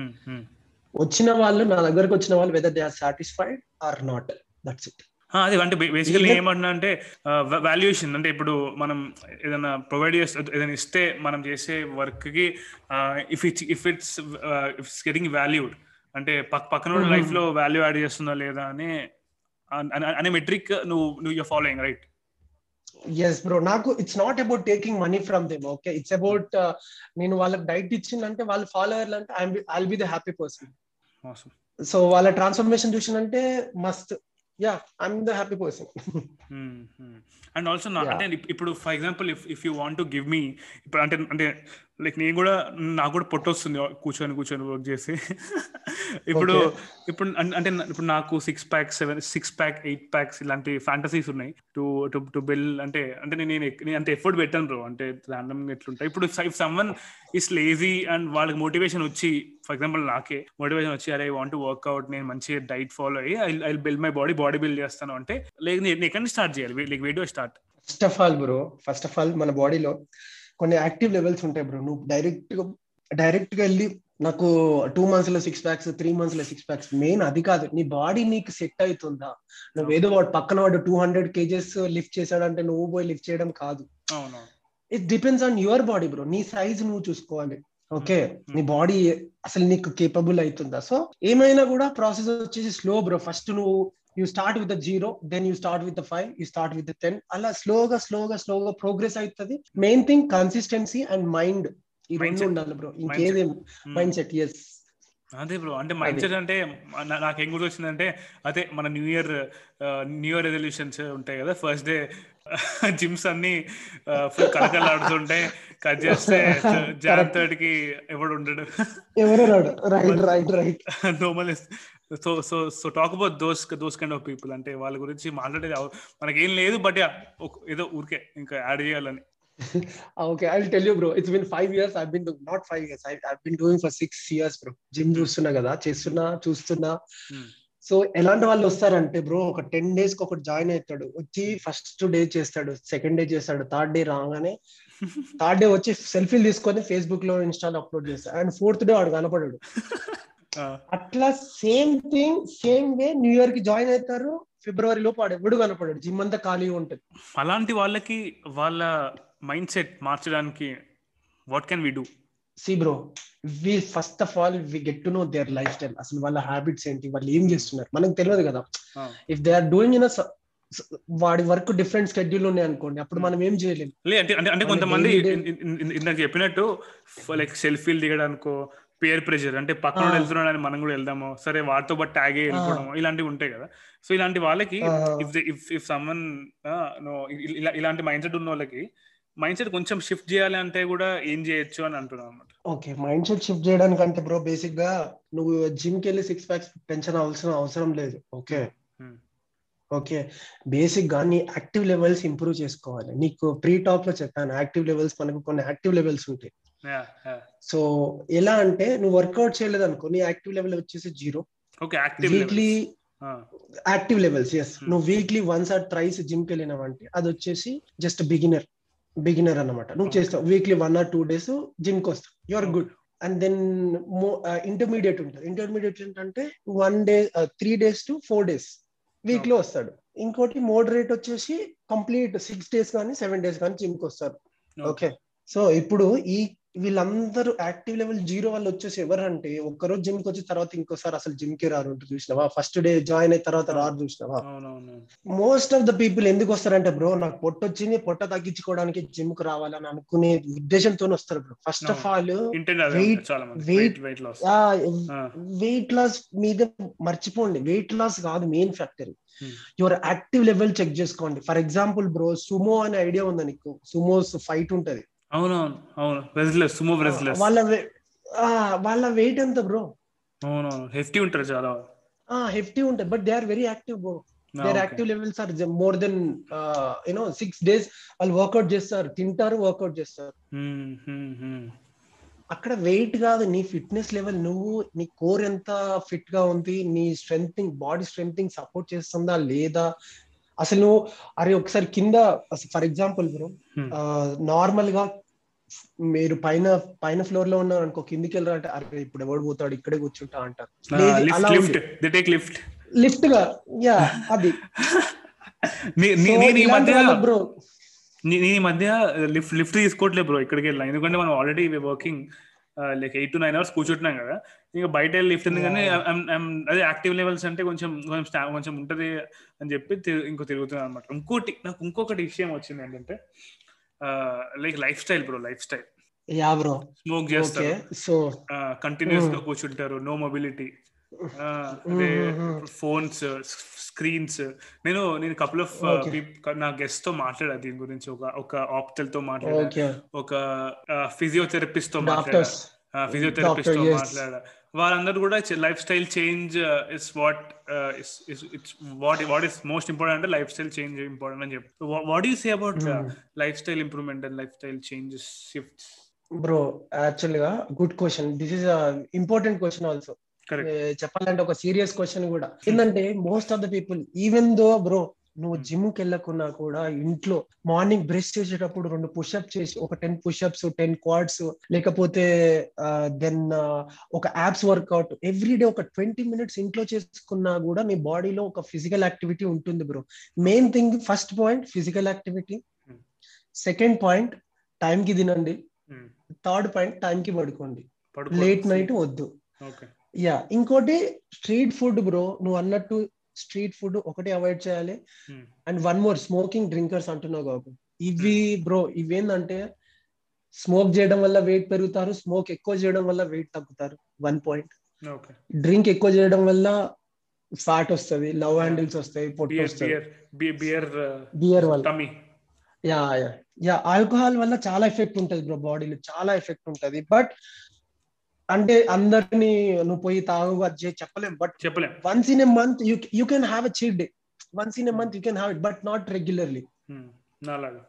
వచ్చిన వాళ్ళు నా దగ్గరకు వచ్చిన వాళ్ళు whether they are satisfied or not that's it అదే అంటే బేసికలీ ఏమంటున్నా అంటే వాల్యుయేషన్ అంటే ఇప్పుడు మనం ఏదైనా ప్రొవైడ్ చేస్తే ఏదైనా ఇస్తే మనం చేసే వర్క్ కి if it's if it's it's getting valued అంటే పక్కన లైఫ్ లో వాల్యూ యాడ్ చేస్తుందా లేదా అని అనే మెట్రిక్ నువ్వు నువ్వు your following right yes bro నాకు it's not about taking money from them okay it's about నేను వాళ్ళకి డైట్ ఇచ్చిందంటే వాళ్ళు ఫాలోవర్లు అంటే I be the happy person so వాళ్ళ ట్రాన్స్ఫర్మేషన్ చూసినంటే must yeah I'm the happy person and also అంటే ఇప్పుడు for example if if you want to give me ఇప్పుడు అంటే అంటే లైక్ నేను కూడా నాకు కూడా పొట్టొస్తుంది కూర్చొని కూర్చొని వర్క్ చేసి ఇప్పుడు ఇప్పుడు అంటే ఇప్పుడు నాకు six pack seven six pack eight packs ఇలాంటి ఫ్యాంటసీస్ ఉన్నాయి టు టు టు బిల్ అంటే అంటే నేను నేను అంత ఎఫర్ట్ పెట్టాను బ్రో అంటే ర్యాండమ్ ఎట్లుంటాయి ఇప్పుడు if someone is lazy and వాళ్ళకి మోటివేషన్ వచ్చి ఫర్ ఎగ్జాంపుల్ నాకే మోటివేషన్ వచ్చి అరే వాంట్ వర్క్అవుట్ నేను మంచిగా డైట్ ఫాలో అయ్యి I I build my body body build చేస్తాను అంటే లేక నేను ఎక్కడి నుంచి స్టార్ట్ చేయాలి like video start first of all bro first of all మన బాడీలో కొన్ని యాక్టివ్ లెవెల్స్ ఉంటాయి బ్రో నువ్వు డైరెక్ట్ గా డైరెక్ట్ గా వెళ్ళి నాకు టూ మంత్స్ లో సిక్స్ ప్యాక్స్ త్రీ మంత్స్ లో సిక్స్ ప్యాక్స్ మెయిన్ అది కాదు నీ బాడీ నీకు సెట్ అవుతుందా నువ్వు ఏదో వాడు పక్కన వాడు టూ హండ్రెడ్ కేజెస్ లిఫ్ట్ చేశాడంటే నువ్వు పోయి లిఫ్ట్ చేయడం కాదు it depends on your body bro నీ సైజ్ నువ్వు చూసుకోవాలి ఓకే నీ బాడీ అసలు నీకు కేపబుల్ అవుతుందా సో ఏమైనా కూడా ప్రాసెస్ వచ్చేసి స్లో బ్రో ఫస్ట్ నువ్వు you start with zero then you start with five you start with ten అలా స్లోగా స్లోగా స్లోగా ప్రోగ్రెస్ అవుతుంది main thing consistency and mind ఈ రెండు ఉండాలి బ్రో ఇంకేది మైండ్ సెట్ ఎస్ అదే బ్రో అంటే మైండ్ సెట్ అంటే నాకేం గుర్తు వచ్చిందంటే అదే మన new year new year resolutions ఉంటాయి కదా ఫస్ట్ డే జిమ్స్ అన్ని ఫుల్ కలకలాడుతుంటాయి కట్ చేస్తే జాన్ థర్డ్ కి ఎవడు ఉండడు ఎవరు రైట్ రైట్ రైట్ దోమలు so so so talk about those those kind of people అంటే వాళ్ళ గురించి మాట్లాడేది మనకి ఏం లేదు బట్ ఏదో ఊరికే ఇంకా యాడ్ చేయాలని okay I tell you bro it's been five years I been not five years I been doing for six years bro gym చూస్తున్నా కదా చేస్తున్నా చూస్తున్నా సో ఎలాంటి వాళ్ళు వస్తారంటే బ్రో ఒక టెన్ డేస్ కి ఒకటి జాయిన్ అవుతాడు వచ్చి ఫస్ట్ డే చేస్తాడు సెకండ్ డే చేస్తాడు థర్డ్ డే రాగానే థర్డ్ డే వచ్చి సెల్ఫీలు తీసుకొని ఫేస్బుక్ లో ఇన్స్టాలో అప్లోడ్ చేస్తాడు అండ్ ఫోర్త్ డే వాడు కనపడాడు అట్లా same thing same way new year కి జాయిన్ అవుతారు ఫిబ్రవరి లోపు వాడు ఎప్పుడు కనపడాడు జిమ్ అంతా ఖాళీగా ఉంటుంది అలాంటి వాళ్ళకి వాళ్ళ మైండ్ సెట్ మార్చడానికి what can we do see bro we first of all we get to know their lifestyle అసలు వాళ్ళ హ్యాబిట్స్ ఏంటి వాళ్ళు ఏం చేస్తున్నారు మనకు తెలియదు కదా if they are doing in వాడి వర్క్ డిఫరెంట్ స్కెడ్యూల్ ఉన్నాయి అనుకోండి అప్పుడు మనం ఏం చేయలేము లే అంటే అంటే అంటే మన కొంతమంది daily day- ఇన్- ఇన్- ఇన్- ఇందాక చెప్పినట్టు లైక్ సెల్ఫీలు దిగడానికో పేర్ ప్రెషర్ అంటే పక్కన ఆ. వెళ్తున్నాడని మనం కూడా వెళ్దాము సరే వాటితో పాటు ట్యాగే వెళ్ళిపోవడం ఇలాంటివి ఉంటాయి కదా సో ఇలాంటి వాళ్ళకి ఆ. ఇఫ్ ఇఫ్ ఇఫ్ సమ్మన్ ఇలాంటి మైండ్ సెట్ ఉన్న వాళ్ళకి మైండ్ సెట్ కొంచెం షిఫ్ట్ చేయాలి అంటే కూడా ఏం చేయొచ్చు అని అంటున్నాను అనమాట ఓకే మైండ్ సెట్ షిఫ్ట్ చేయడానికి అంటే బ్రో బేసిక్ గా నువ్వు జిమ్ కి వెళ్ళి సిక్స్ ప్యాక్స్ పెంచిన అవసరం అవసరం లేదు ఓకే Hmm. ఓకే బేసిక్ గా నీ యాక్టివ్ లెవెల్స్ ఇంప్రూవ్ చేసుకోవాలి నీకు ప్రీ టాప్ లో చెప్పాను యాక్టివ్ లెవెల్స్ మనకు కొన్ని యాక్టివ్ లెవెల్స్ ఉంటాయి సో ఎలా అంటే నువ్వు వర్కౌట్ చేయలేదు అనుకో నీ యాక్టివ్ లెవెల్ వచ్చేసి zero okay active weekly active levels yes Hmm. నువ్వు weekly once or thrice gym కి వెళ్ళినావంటే అది వచ్చేసి జస్ట్ బిగినర్ బిగినర్ అన్నమాట నువ్వు Okay. చేస్తావు weekly one or two days gym కి వస్తావు you are good and then intermediate ఉంటుంది ఇంటర్మీడియట్ ఏంటంటే one day three days to four days week లో వస్తాడు ఇంకోటి మోడరేట్ వచ్చేసి కంప్లీట్ సిక్స్ డేస్ కానీ సెవెన్ డేస్ కానీ జిమ్ కి వస్తారు ఓకే సో ఇప్పుడు ఈ వీళ్ళందరూ యాక్టివ్ లెవెల్ జీరో వాళ్ళు వచ్చేసి ఎవరంటే ఒక్కరోజు జిమ్ కి వచ్చి తర్వాత ఇంకోసారి అసలు జిమ్ కి రారు ఉంటుంది చూసినావా ఫస్ట్ డే జాయిన్ అయిన తర్వాత రారు చూసినావా అవునవును మోస్ట్ ఆఫ్ ద పీపుల్ ఎందుకు వస్తారంటే బ్రో నాకు పొట్ట వచ్చింది పొట్ట తగ్గించుకోవడానికి జిమ్ కు రావాలని అనుకునే ఉద్దేశంతో వస్తారు bro first of all intent అదే Weight- ఉంటుంది చాలా మంది weight- weight loss weight loss మీద మర్చిపోండి వెయిట్ లాస్ కాదు main factor Hmm. Your active level check చేసుకోండి ఫర్ ఎగ్జాంపుల్ బ్రో సుమో అనే ఐడియా ఉందా నీకు సుమోస్ ఫైట్ ఉంటది అవునవును అవును రెజ్లెస్ సుమో రెజ్లెస్ వాళ్ళ వే- ఆ, వాళ్ళ వెయిట్ ఎంత బ్రో అవునవును హెఫ్టీ ఉంటారు చాలా హెఫ్టీ ఉంటుంది but they are very active bro Ah, there okay. Active levels are more than you know six days వాళ్ళు వర్కౌట్ చేస్తారు తింటారు వర్కౌట్ చేస్తారు Hmm, hmm, hmm. అక్కడ వెయిట్ కాదు నీ ఫిట్నెస్ లెవెల్ నువ్వు నీ కోర్ ఎంత ఫిట్ గా ఉంది నీ స్ట్రెంగ్ బాడీ స్ట్రెంగ్ సపోర్ట్ చేస్తుందా లేదా అసలు నువ్వు అరే ఒకసారి కింద for example bro Hmm. Normal గా మీరు పైన పైన ఫ్లోర్ లో ఉన్నారు అనుకో కిందికి వెళ్ళారంటే అరే ఇప్పుడు ఎవడు పోతాడు ఇక్కడే కూర్చుంటా అంటారు Ah, లేదు, lift అలా lift they take lift lift గా యా అది నేను ఈ మధ్య బ్రో నీ- నేను ఈ మధ్య లిఫ్ట్ లిఫ్ట్ తీసుకోవట్లేదు బ్రో ఇక్కడికి వెళ్ళినా ఎందుకంటే మనం already working like eight to nine hours కూర్చుంటున్నాం కదా ఇంకా బయట వెళ్ళి లిఫ్ట్ ఎందుకని Yeah. I'm- I'm- అదే యాక్టివ్ లెవెల్స్ అంటే కొంచెం కొంచెం sta- కొంచెం ఉంటది అని చెప్పి తి- ఇంకో తిరుగుతున్నాను అనమాట ఇంకోటి నాకు ఇంకొకటి విషయం వచ్చింది ఏంటంటే like lifestyle bro lifestyle yeah bro smoke okay చేస్తారు సో కంటిన్యూస్ గా Mm. కూర్చుంటారు నో మొబిలిటీ అదే Mhm. ఫోన్స్ స్క్రీన్స్ నేను నేను కపుల్ ఆఫ్ Okay. నా గెస్ట్ తో మాట్లాడా దీని గురించి ఒక ఒక ఆప్టల్ తో మాట్లాడా ఓకే ఒక ఫిజియోథెరపిస్ట్ తో మాట్లాడా డాక్టర్స్ ఫిజియోథెరపిస్ట్ తో Doctor, yes. మాట్లాడా వాళ్ళందరూ కూడా lifestyle change is what it's what what is most important అంటే లైఫ్ స్టైల్ చేంజ్ ఇంపార్టెంట్ అని చెప్పి what you say about lifestyle improvement and lifestyle changes shifts bro actual గా good question this is important question also correct చెప్పాలంటే ఒక serious question కూడా ఏంటంటే most of the people even though bro నువ్వు gym కి వెళ్ళకున్నా కూడా ఇంట్లో morning brush చేసేటప్పుడు రెండు పుషప్ చేసి ఒక టెన్ పుషప్స్ టెన్ క్వాడ్స్ లేకపోతే దెన్ ఒక యాప్స్ వర్కౌట్ ఎవ్రీ డే ఒక ట్వంటీ మినిట్స్ ఇంట్లో చేసుకున్నా కూడా నీ బాడీలో ఒక ఫిజికల్ యాక్టివిటీ ఉంటుంది bro main thing first point physical activity Hmm. Second point time కి తినండి థర్డ్ పాయింట్ టైం కి పడుకోండి లేట్ నైట్ వద్దు ఓకే యా ఇంకోటి స్ట్రీట్ ఫుడ్ బ్రో నువ్వు అన్నట్టు స్ట్రీట్ ఫుడ్ ఒకటి అవాయిడ్ చేయాలి and one more smoking drinkers అంటున్నావు కాబట్టి ఇవి బ్రో ఇవేందంటే స్మోక్ చేయడం వల్ల వెయిట్ పెరుగుతారు స్మోక్ ఎక్కువ చేయడం వల్ల వెయిట్ తగ్గుతారు వన్ పాయింట్ ఓకే డ్రింక్ ఎక్కువ చేయడం వల్ల ఫ్యాట్ వస్తుంది లవ్ హ్యాండిల్స్ వస్తాయి పొట్టు బియర్ వస్తుంది బియర్ బియర్ బియర్ వల్ల tummy yeah yeah yeah alcohol వల్ల చాలా ఎఫెక్ట్ ఉంటుంది బ్రో బాడీలో చాలా ఎఫెక్ట్ ఉంటుంది బట్ అంటే అందరిని నువ్వు పోయి తాగు అది చేయి చెప్పలేం బట్ చెప్పలేం once in a month you you can have a cheat day once in a month you can have it but not regularly నాలాగా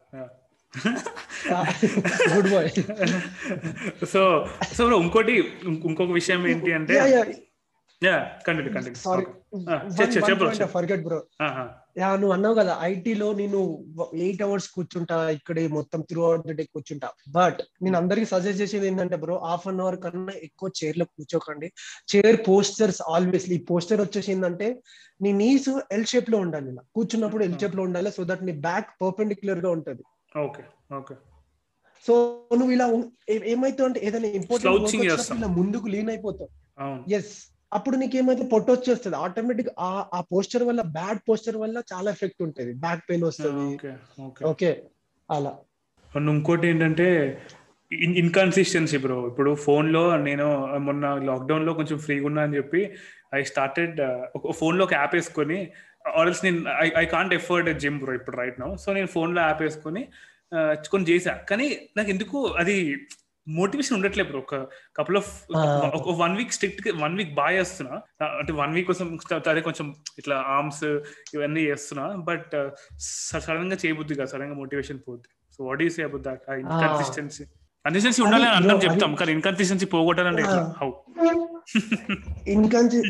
good boy సో సో ఇంకోటి ఇంకొక విషయం ఏంటి అంటే yeah yeah yeah continue continue sorry చెప్పు forget bro yeah నువ్వు అన్నావు కదా ఐటీలో నేను ఎయిట్ అవర్స్ కూర్చుంటా ఇక్కడే మొత్తం త్రూ అవుట్ ద డే కూర్చుంటా బట్ నేను అందరికి సజెస్ట్ చేసేది ఏంటంటే బ్రో హాఫ్ అన్ అవర్ కన్నా ఎక్కువ చైర్ లో కూర్చోకండి చైర్ పోస్టర్స్ ఆల్వేస్ ఈ పోస్టర్ వచ్చేసి ఏంటంటే నీ నీస్ ఎల్ షేప్ లో ఉండాలి ఇలా కూర్చున్నప్పుడు ఎల్ షేప్ లో ఉండాలి సో దట్ నీ బ్యాక్ పర్పెండిక్యులర్ గా ఉంటది ఓకే ఓకే సో నువ్వు ఇలా ఉం- ఏ- ఏమైతావు అంటే ఏదైనా Slouching ఇంపార్టెంట్ చేస్తాం. ఇలా ముందుకు లీన్ అయిపోతావు అవును ఎస్ అప్పుడు నీకేమైతే పొట్ట వచ్చేస్తుంది ఆటోమేటిక్ ఆ ఆ పోస్టర్ వల్ల బ్యాడ్ పోస్టర్ వల్ల చాలా ఎఫెక్ట్ ఉంటది బ్యాక్ పెయిన్ వస్తుంది ఓకే ఓకే ఓకే అలా అండ్ ఇంకోటి ఏంటంటే ఇన్కన్సిస్టెన్సీ బ్రో ఇప్పుడు ఫోన్ లో నేను మొన్న లాక్డౌన్ లో కొంచెం ఫ్రీగా ఉన్నా అని చెప్పి ఐ స్టార్టెడ్ ఒక ఫోన్ లో ఒక యాప్ వేసుకొని ఆర్ఎల్స్ నేను I I can't afford gym bro ఇప్పుడు రైట్ నో సో నేను ఫోన్ లో యాప్ వేసుకొని ఆ, కొన్ని చేసా కానీ నాకు ఎందుకు అది మోటివేషన్ ఉండట్లేదు బ్రో ఒక కపుల్ ఆఫ్ Ah. ఒక one week strict one week బాగా చేస్తున్నా ఆ, అంటే వన్ వీక్ కోసం అదే కొంచెం ఇట్లా ఆర్మ్స్ ఇవన్నీ చేస్తున్నా బట్ సడన్ గా చేయబుద్ది కదా సడన్ గా మోటివేషన్ పోద్ది so what you say about that inconsistency consistency ఉండాలి అని అది అందరం bro, చెప్తాం కానీ ఇన్కన్సిస్టెన్సీ పోగొట్టాలంటే ఎట్లా Ah. హౌ ఇన్కన్సి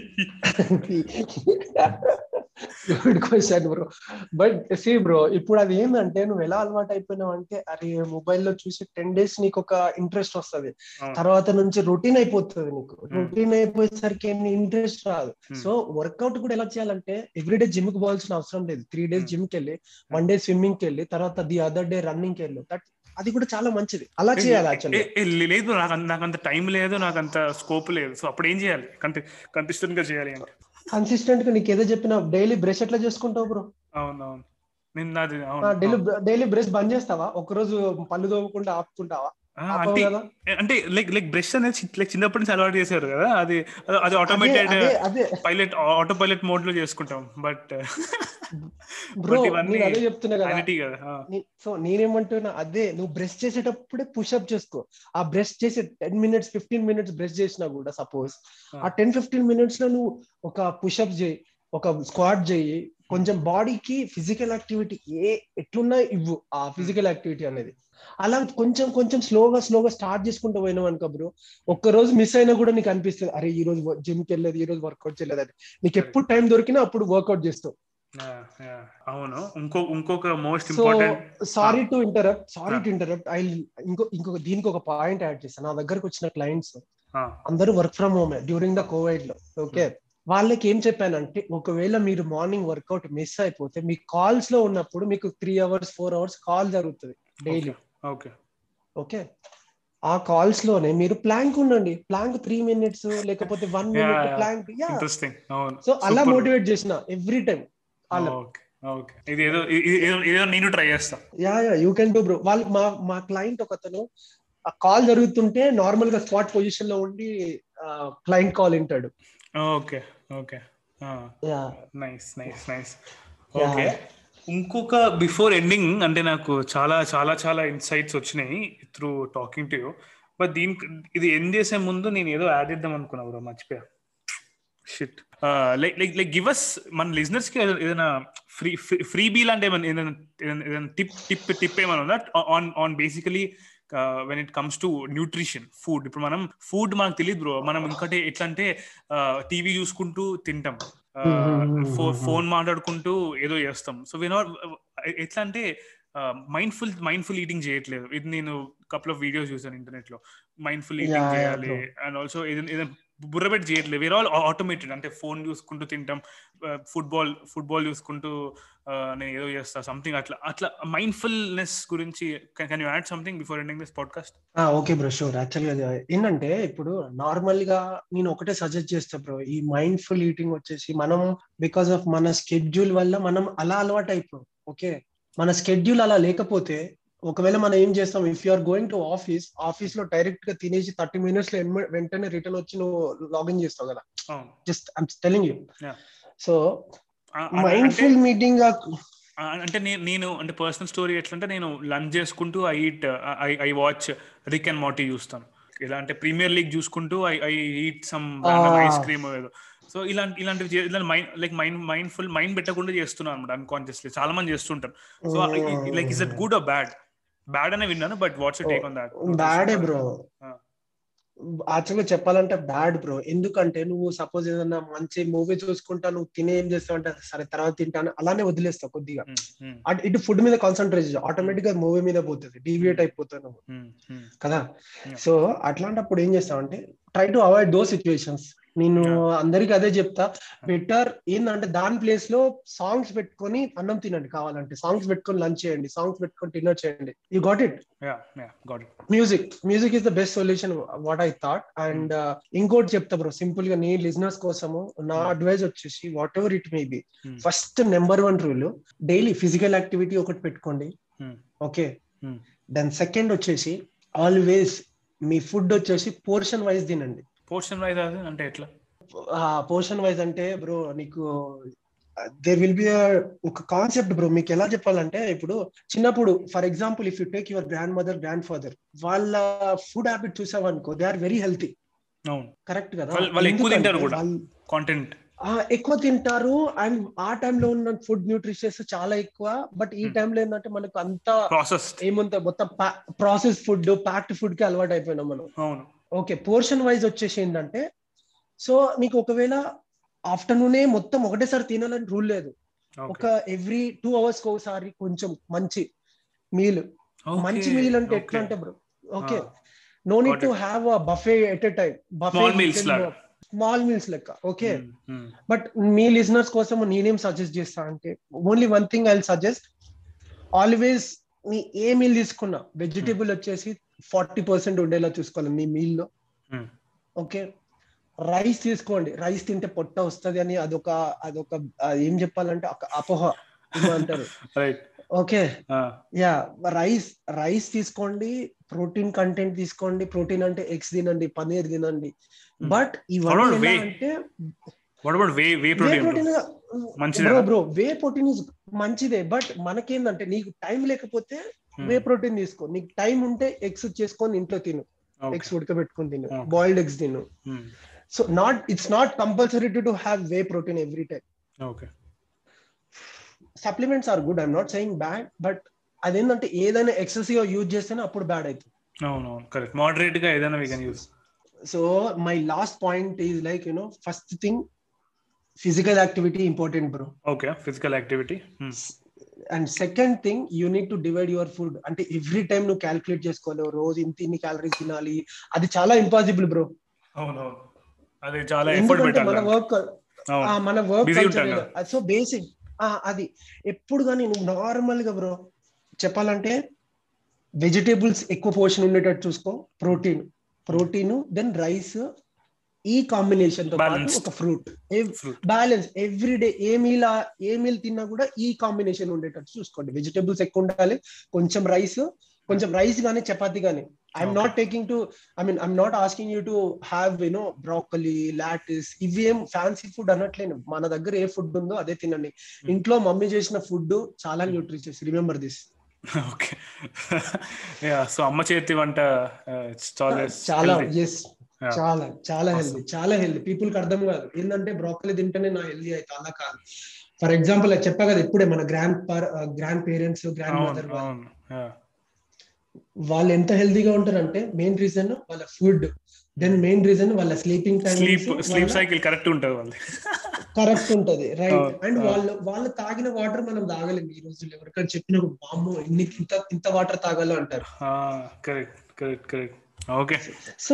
good question bro but see bro ఇప్పుడు అది ఏంటంటే నువ్వు ఎలా అలవాటు అయిపోయినావు అంటే అరే మొబైల్ లో చూసి టెన్ డేస్ నీకు ఒక ఇంట్రెస్ట్ వస్తది తర్వాత నుంచి రొటీన్ అయిపోతుంది నీకు రొటీన్ అయిపోయేసరికి ఏమి ఇంట్రెస్ట్ రాదు Hmm. సో వర్కౌట్ కూడా ఎలా చేయాలంటే ఎవ్రీడే జిమ్ కి పోవాల్సిన అవసరం లేదు త్రీ డేస్ Hmm. జిమ్ కి వెళ్ళి వన్ డే స్విమ్మింగ్ కి వెళ్ళి తర్వాత ది అదర్ డే రన్నింగ్ కి వెళ్ళి దట్ అది కూడా చాలా మంచిది అలా చేయాలి యాక్చువల్లీ ఏ- ఏ, లేదు bro, నాకు అంత- నాకు అంత టైం లేదు నాకు అంత స్కోప్ లేదు సో అప్పుడు ఏం చేయాలి కంటి కన్సిస్టెంట్ గా చేయాలి అంటే కన్సిస్టెంట్ గా నీకు ఏదో చెప్పిన డైలీ బ్రష్ ఎట్లా చేసుకుంటావు బ్రో అవును అవును నేను నాది అవును డైలీ అవును. డైలీ బ్రష్ బంద్ చేస్తావా ఒక రోజు పళ్ళు తోమకుండా ఆపుకుంటావా ఆ, ఆపవు అంటే కదా అంటే లైక్ లైక్ బ్రష్ అనేది చి- like చిన్నప్పటి నుంచి అలవాటు చేశారు కదా అది అది- అది అదే ఆటోమేటెడ్ అదే అదే పైలట్ ఆటో పైలట్ మోడ్ లో చేసుకుంటాం బట్ బ్రో But ఇవన్నీ నేను అదే చెప్తున్నా కదా వ్యానిటీ కదా ఆ, సో నేనేమంటున్నా అదే నువ్వు బ్రష్ చేసేటప్పుడే పుషప్ చేసుకో ఆ బ్రష్ చేసే ten minutes fifteen minutes brush చేసినా కూడా సపోజ్ ఆ. ఆ టెన్ ఫిఫ్టీన్ మినిట్స్ లో నువ్వు ఒక పుషప్ చేయి ఒక స్క్వాట్ చేయి కొంచెం బాడీకి ఫిజికల్ యాక్టివిటీ ఏ ఎట్లున్నా ఇవ్వు ఆ ఫిజికల్ యాక్టివిటీ అనేది అలా కొంచెం కొంచెం స్లోగా స్లోగా స్టార్ట్ చేసుకుంటూ పోయినావు అనుకో బ్రో ఒక్క రోజు మిస్ అయినా కూడా నీకు అనిపిస్తుంది అరే ఈ రోజు జిమ్ కి వెళ్ళలేదు ఈ రోజు వర్కౌట్ చేయలేదు అని నీకు ఎప్పుడు టైం దొరికినా అప్పుడు వర్కౌట్ చేస్తావు yeah, yeah. అవును ఇంకో ఇంకొక most so important sorry to interrupt sorry Ah. To interrupt I ఇంకో ఇంకొక దీనికి ఒక పాయింట్ యాడ్ చేస్తాను నా దగ్గరకు వచ్చిన క్లయింట్స్ అందరూ work from home during the covid లో ఓకే వాళ్ళకి ఏం చెప్పానంటే ఒకవేళ మీరు మార్నింగ్ వర్కౌట్ మిస్ అయిపోతే మీ కాల్స్ లో ఉన్నప్పుడు మీకు three hours four hours call జరుగుతుంది డైలీ ఓకే ఓకే ఆ కాల్స్ లోనే మీరు ప్లాంక్ ఉండండి ప్లాంక్ త్రీ మినిట్స్ లేకపోతే one Yeah, minute yeah. Plank yeah interesting అవును సో అలా Super. మోటివేట్ చేసిన ఎవ్రీ టైం అలా ఓకే ఓకే ఇది ఏదో ఇది ఏదో- ఏదో నేను ట్రై చేస్తా yeah yeah you can do bro వాళ్ళు మా మా క్లయింట్ ఒకతను ఆ కాల్ జరుగుతుంటే నార్మల్ గా స్పాట్ పొజిషన్ లో ఉండి క్లయింట్ కాల్ వింటాడు okay okay yeah nice nice nice Yeah. Okay ఇంకొక బిఫోర్ ఎండింగ్ అంటే నాకు చాలా చాలా చాలా ఇన్సైట్స్ వచ్చినాయి through talking to you but దీనికి ఇది ఎండ్ చేసే ముందు నేను ఏదో యాడ్ చేద్దాం అనుకున్నా బ్రో మర్చిపోయా shit like like like give us మన లిజనర్స్ కి ఏదైనా ఫ్రీ ఫ్రీ బీ లాంటి ఏమైనా ఏదైనా ఏదైనా టిప్ టిప్ టిప్ ఏమైనా ఉందా on on basically when it comes to nutrition food ఇప్పుడు మనం ఫుడ్ మనకు తెలియదు బ్రో మనం ఇంకోటి ఎట్లా అంటే టీవీ చూసుకుంటూ తింటాం ఫోన్ మాట్లాడుకుంటూ ఏదో చేస్తాం సో వి నాట్ ఎట్లా అంటే మైండ్ఫుల్ మైండ్ఫుల్ ఈటింగ్ చేయట్లేదు ఇది నేను కపుల్ ఆఫ్ వీడియోస్ చూసాను ఇంటర్నెట్ లో మైండ్ఫుల్ ఈటింగ్ Yeah, yeah, చేయాలి bro. అండ్ ఆల్సో ఏదైనా బుర్రబెట్టి చేయట్లేదు వేరే ఆల్ ఆటోమేటెడ్ అంటే ఫోన్ చూసుకుంటూ తింటాం ఫుట్బాల్ ఫుట్బాల్ చూసుకుంటూ uh, నేను ఏదో చేస్తా సంథింగ్ అట్లా అట్లా మైండ్ఫుల్నెస్ గురించి can you add something before ending this podcast okay bro sure యాక్చువల్గా ఏంటంటే ఇప్పుడు నార్మల్ గా నేను ఒకటే సజెస్ట్ చేస్తా బ్రో ఈ మైండ్ ఫుల్ ఈటింగ్ వచ్చేసి మనం బికాస్ ఆఫ్ మన స్కెడ్యూల్ వల్ల మనం అలా అలవాటు అయిపోయాం ఓకే మన స్కెడ్యూల్ అలా లేకపోతే ఒకవేళ మనం ఏం చేస్తాం if you are going to office office లో డైరెక్ట్ గా తినేసి థర్టీ మినిట్స్ లో ఎన్మ- వెంటనే రిటర్న్ వచ్చి నువ్వు లాగిన్ చేస్తావు కదా just I'm telling you Yeah. So mindful meeting అంటే నేను నేను అంటే పర్సనల్ స్టోరీ ఎట్లా అంటే నేను లంచ్ చేసుకుంటూ I eat I I watch Rick and Morty చూస్తాను ఇలా అంటే ప్రీమియర్ లీగ్ చూసుకుంటూ I I eat some ice cream ఏదో సో ఇలాంటి ఇలాంటివి చే- ఇలాంటి mind like mind mindful mind పెట్టకుండా చేస్తున్నాను అనమాట అన్కాన్షియస్లీ చాలా మంది చేస్తుంటారు so like is it good or bad bad అనే విన్నాను but what's take on that బ్యాడే బ్రో యాక్చువల్గా చెప్పాలంటే బ్యాడ్ బ్రో ఎందుకంటే నువ్వు సపోజ్ ఏదన్నా మంచి మూవీ చూసుకుంటా నువ్వు తినే ఏం చేస్తావు అంటే సరే తర్వాత తింటాను అలానే వదిలేస్తావు కొద్దిగా అటు ఇటు ఫుడ్ మీద కాన్సన్ట్రేట్ ఆటోమేటిక్ గా మూవీ మీద పోతుంది డివియేట్ అయిపోతావు నువ్వు కదా సో అట్లాంటప్పుడు ఏం చేస్తావు అంటే try to avoid those situations నేను అందరికి అదే చెప్తా బెటర్ ఏంటంటే దాని ప్లేస్ లో సాంగ్స్ పెట్టుకొని అన్నం తినండి కావాలంటే సాంగ్స్ పెట్టుకొని లంచ్ చేయండి సాంగ్స్ పెట్టుకొని డిన్నర్ చేయండి you got it music music is the best solution what I thought and ఇంకోటి చెప్తా బ్రో సింపుల్ గా నీ లిజినెస్ కోసము నా అడ్వైజ్ వచ్చేసి whatever it may be first number one rule daily physical activity ఒకటి పెట్టుకోండి ఓకే దెన్ సెకండ్ వచ్చేసి ఆల్వేస్ మీ ఫుడ్ వచ్చేసి పోర్షన్ వైజ్ తినండి పోర్షన్ వైజ్ అంటే ఎట్లా పోర్షన్ వైజ్ అంటే బ్రో నీకు దేర్ విల్ బి ఒక కాన్సెప్ట్ బ్రో మీకు ఎలా చెప్పాలంటే ఇప్పుడు చిన్నప్పుడు for example if you take your grandmother grandfather వాళ్ళ ఫుడ్ హ్యాబిట్ చూసావనుకో they are very healthy correct కదా వాళ్ళు ఎక్కువ తింటారు కూడా కాంటెంట్ ఎక్కువ తింటారు అండ్ ఆ టైంలో ఉన్న ఫుడ్ న్యూట్రిషన్స్ చాలా ఎక్కువ బట్ ఈ టైంలో ఏంటంటే మనకు అంత ప్రాసెస్ ఏముంది మొత్తం ప్రాసెస్ ఫుడ్ ప్యాక్డ్ ఫుడ్ కి అలవాటు అయిపోయినాం మనం అవును ఓకే పోర్షన్ వైజ్ వచ్చేసి ఏంటంటే సో నీకు ఒకవేళ ఆఫ్టర్నూనే మొత్తం ఒకటేసారి తినాలని రూల్ లేదు ఒక ఎవ్రీ టూ అవర్స్ ఒకసారి కొంచెం మంచి మీల్ మంచి మీల్ అంటే ఎట్లా అంటే bro okay no need to have a buffet at a time buffet small meals లెక్క ఓకే బట్ మీ లిజనర్స్ కోసం నేనేం సజెస్ట్ చేస్తా అంటే only one thing I suggest always మీ ఏ మీల్ తీసుకున్నా వెజిటేబుల్ వచ్చేసి ఫార్టీ పర్సెంట్ ఉండేలా చూసుకోవాలి మీ మీల్ లో ఓకే రైస్ తీసుకోండి రైస్ తింటే పొట్ట వస్తుంది అని అదొక అదొక ఏం చెప్పాలంటే ఒక అపోహ అంటారు ఓకే యా రైస్ రైస్ తీసుకోండి ప్రోటీన్ కంటెంట్ తీసుకోండి ప్రోటీన్ అంటే ఎగ్స్ తినండి పనీర్ తినండి బట్ ఇవన్నీ అంటే bro bro whey protein is మంచిదే బట్ మనకేందంటే నీకు టైం లేకపోతే వే ప్రోటీన్ తీసుకో నీకు టైం ఉంటే ఎగ్స్ చేసుకొని ఇంట్లో తిను ఎగ్స్ ఉడకబెట్టుకొని తిను బాయిల్డ్ ఎగ్స్ తిను so not it's not compulsory to have whey protein every time okay supplements are good I'm not saying bad but అదేంటంటే ఏదైనా ఎక్సెసివ్ యూజ్ చేస్తేనే అప్పుడు బ్యాడ్ అవుతుంది అవునవును కరెక్ట్ మోడరేట్ గా ఏదైనా we can use so my last point is like you know first thing physical activity important bro okay physical activity and second thing you need to divide your food అంటే every time నువ్వు calculate చేసుకోలేవు రోజు ఇంత ఇన్ని calories తినాలి అది చాలా impossible bro అవునవును అది చాలా ఎందుకంటే మన వర్క్ మన వర్క్ సో బేసిక్ అది ఎప్పుడు కానీ నువ్వు నార్మల్ గా బ్రో చెప్పాలంటే వెజిటేబుల్స్ ఎక్కువ పోర్షన్ ఉండేటట్టు చూసుకో ప్రోటీన్ ప్రోటీన్ దెన్ రైస్ ఈ కాంబినేషన్ తో పాటు ఒక ఫ్రూట్ బ్యాలెన్స్ ఎవ్రీ డే ఏ మీల్ ఏ మీల్ తిన్నా కూడా ఈ కాంబినేషన్ ఉండేటట్టు చూసుకోండి వెజిటేబుల్స్ ఎక్కువ ఉండాలి కొంచెం రైస్ కొంచెం రైస్ కానీ చపాతి కానీ I'm not taking to I mean I'm not asking you to have you know broccoli lettuce ఇవి ఏం ఫ్యాన్సీ ఫుడ్ అనట్లేను మన దగ్గర ఏ ఫుడ్ ఉందో అదే తినండి ఇంట్లో మమ్మీ చేసిన ఫుడ్ చాలా nutritious remember this okay so అమ్మ చేతి వంట చాలా ఎస్ చాలా చాలా హెల్దీ చాలా హెల్దీ పీపుల్ కి అర్థం కాదు ఏంటంటే బ్రాకలీ తింటేనే నా హెల్దీ అయితే అలా కాదు ఫర్ ఎగ్జాంపుల్ చెప్పా కదా ఇప్పుడే మన grand grandparents grandmother వాళ్ళు ఎంత హెల్దీగా ఉంటారంటే మెయిన్ రీజన్ వాళ్ళ ఫుడ్ దెన్ మెయిన్ రీజన్ వాళ్ళ sleeping time sleep cycle correct ఉంటుంది వాళ్ళది కరెక్ట్ ఉంటది రైట్ అండ్ వాళ్ళు వాళ్ళు తాగిన వాటర్ మనం తాగలేం ఈ రోజుల్లో ఎవరికైనా చెప్పిన బామ్మ ఇన్ని ఇంత ఇంత వాటర్ తాగాలో అంటారు correct correct correct okay so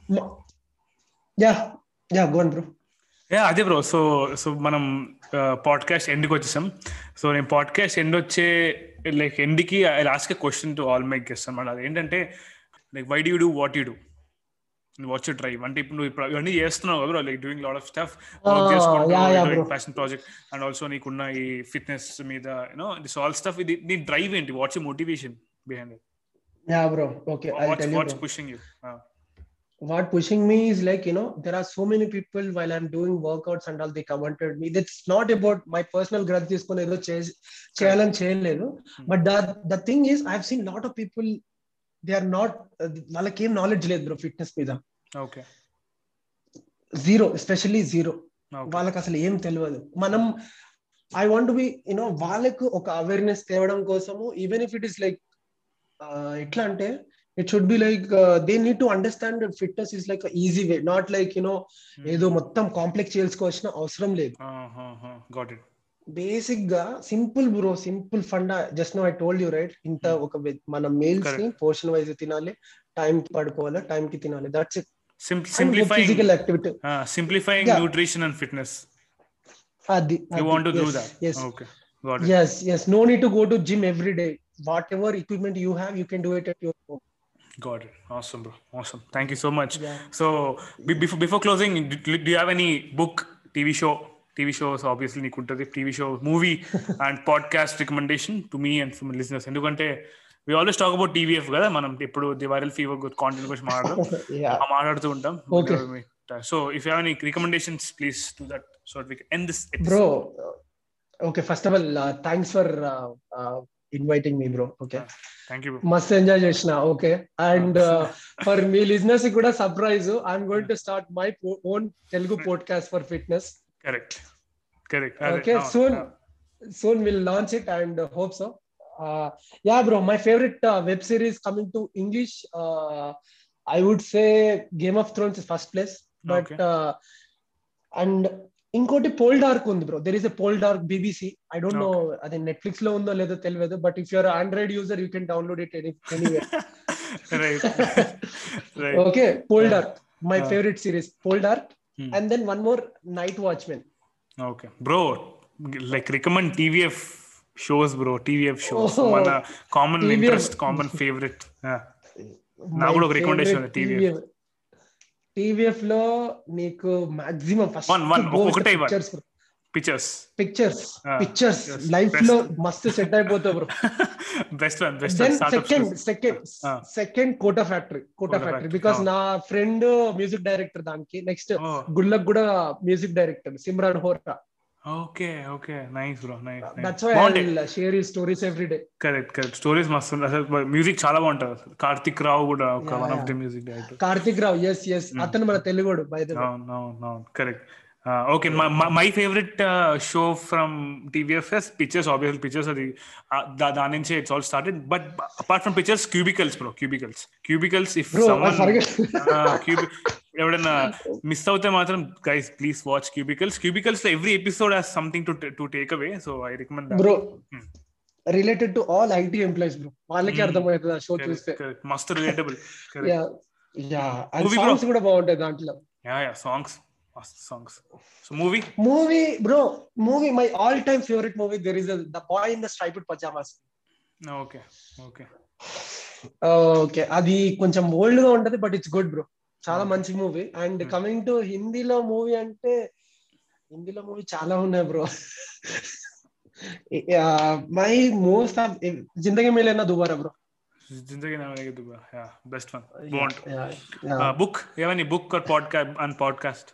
yeah yeah gone bro yeah అదే బ్రో సో సో మనం పాడ్కాస్ట్ ఎండ్కి వచ్చేసాం సో నేను పాడ్కాస్ట్ ఎండ్ వచ్చే లైక్ ఎండ్కి I last question to all my guest అనమాట అది ఏంటంటే like why do you do what you do watch drive అంటే ఇప్పుడు నువ్వు ఇవన్నీ చేస్తున్నావు కదా like doing lot of stuff passion project and also నీకున్న ఈ ఫిట్నెస్ మీద యూనో దిస్ ఆల్ స్టఫ్ ఇది నీ డ్రైవ్ ఏంటి what's motivation behind it yeah bro okay I tell you what's pushing you what pushing me is like you know there are so many people while i'm doing workouts and all they commented me that's not about my personal growth తీసుకొని ఏదో చేయాలని చేయలేదు but the the thing is I have seen lot of people they are not వాళ్ళకి ఏం knowledge లేదు bro fitness మీద okay zero especially zero వాళ్ళకి అసలు ఏం తెలియదు మనం ఐ వాంట్ బి యునో వాళ్ళకు ఒక అవేర్నెస్ తేవడం కోసము even if it is like ఎట్లా అంటే it should be like they need to understand fitness is like easy way not like you know ఏదో మొత్తం కాంప్లెక్స్ చేసుకోవాల్సిన అవసరం లేదు గాట్ ఇట్ బేసిక్ గా simple bro simple funda just no I told you right ఇంత ఒక వె- మన మీల్స్ ని పోర్షన్ వైజ్ తినాలి టైం కి పడుకోవాలి టైం కి తినాలి that's it simplifying physical activity simplifying Yeah. Nutrition and fitness అది you want to do that yes okay got it yes yes no need to go to gym every day whatever equipment you have you can do it at your home Got it. Awesome, bro. Awesome. Thank you so much. Yeah. So, be- before before closing, do, do you have any book, TV show, TV shows? Obviously, నీకు ఉంటుంది TV show, movie, and podcast recommendation to me and from listeners. ఎందుకంటే we always talk about TVF కదా మనం ఇప్పుడు the viral fever content గురించి మాట్లాడడం yeah ఆ మాట్లాడుతూ ఉంటాం Okay. So if you have any recommendations please to that so we can end this bro uh, okay first of all uh, thanks for uh, uh, inviting me bro okay thank you మస్త్ enjoy చేసిన okay and for మీ listeners కూడా surprise I'm going to start my own Telugu podcast for fitness correct correct okay soon soon will launch it and hope so yeah bro my favourite web series coming to English I would say Game of Thrones first place but Okay. And ఇంకోటి Poldark ఉంది bro there is a Poldark BBC I don't know అది Netflix లో ఉందో లేదో తెలియదు but if your Android user you can download it anyway right right okay పోల్ Yeah. Dark my Uh. Favourite series పోల్ dark Hmm. And then one more night watchmen okay bro like recommend TVF shows bro TVF shows Oh. మన common TVF. Interest common favourite నాకు కూడా ఒక recommendation ఉంది, TVF. TVF లో నీకు maximum first One, one, ఒకటే one. Pictures pictures pictures Ah, Pitchers yes, life best. లో మస్తు సెట్ అయిపోతావు bro best one best then second second Ah. Second Kota Factory Kota Kota Factory Factory, because ah. నా friend music director దానికి next Gullak కూడా music director Simran Hora okay okay nice bro nice that's why బాగుంటాయి I share ఈ stories every day correct correct stories మస్తు ఉంటాయి. అసలు music చాలా బాగుంటుంది అసలు కార్తిక్ రావు కూడా ఒక Yeah, one of yeah. The music director Karthik Rao yes yes Hmm. అతను మన తెలుగుడు బై ద అవును అవును అవును correct okay my favourite show from TVF's Pitchers obvious Pitchers అది uh, దా- దాని నుంచే it's all started but apart from Pitchers Cubicles bro Cubicles Cubicles if bro I forget ఎవడన్నా మిస్ అవుతే మాత్రం guys please watch Cubicles Cubicles లో every episode has something to to take away so I recommend bro Hmm. Related to all IT employees bro వాళ్ళకి Hmm. అర్థమవుతుంది ఆ show చూస్తే మస్తు relatable yeah yeah and Movie bro. Songs కూడా బాగుంటాయి దాంట్లో yeah yeah songs మస్తు songs so movie movie bro movie my all time favourite movie there is the boy in the striped pyjamas okay okay okay అది కొంచెం old గా ఉంటది but it's good bro చాలా Okay. మంచి movie and Hmm. Coming to హిందీలో movie అంటే హిందీలో movie చాలా ఉన్నాయి బ్రో మై మోస్ట్ ఆఫ్ జిందగీ మేలేనా దుబారా బ్రో జిందగీ నామేగే దుబా యా బెస్ట్ వన్ బాగుంటుంది బుక్ ఏమని book or podcast and podcast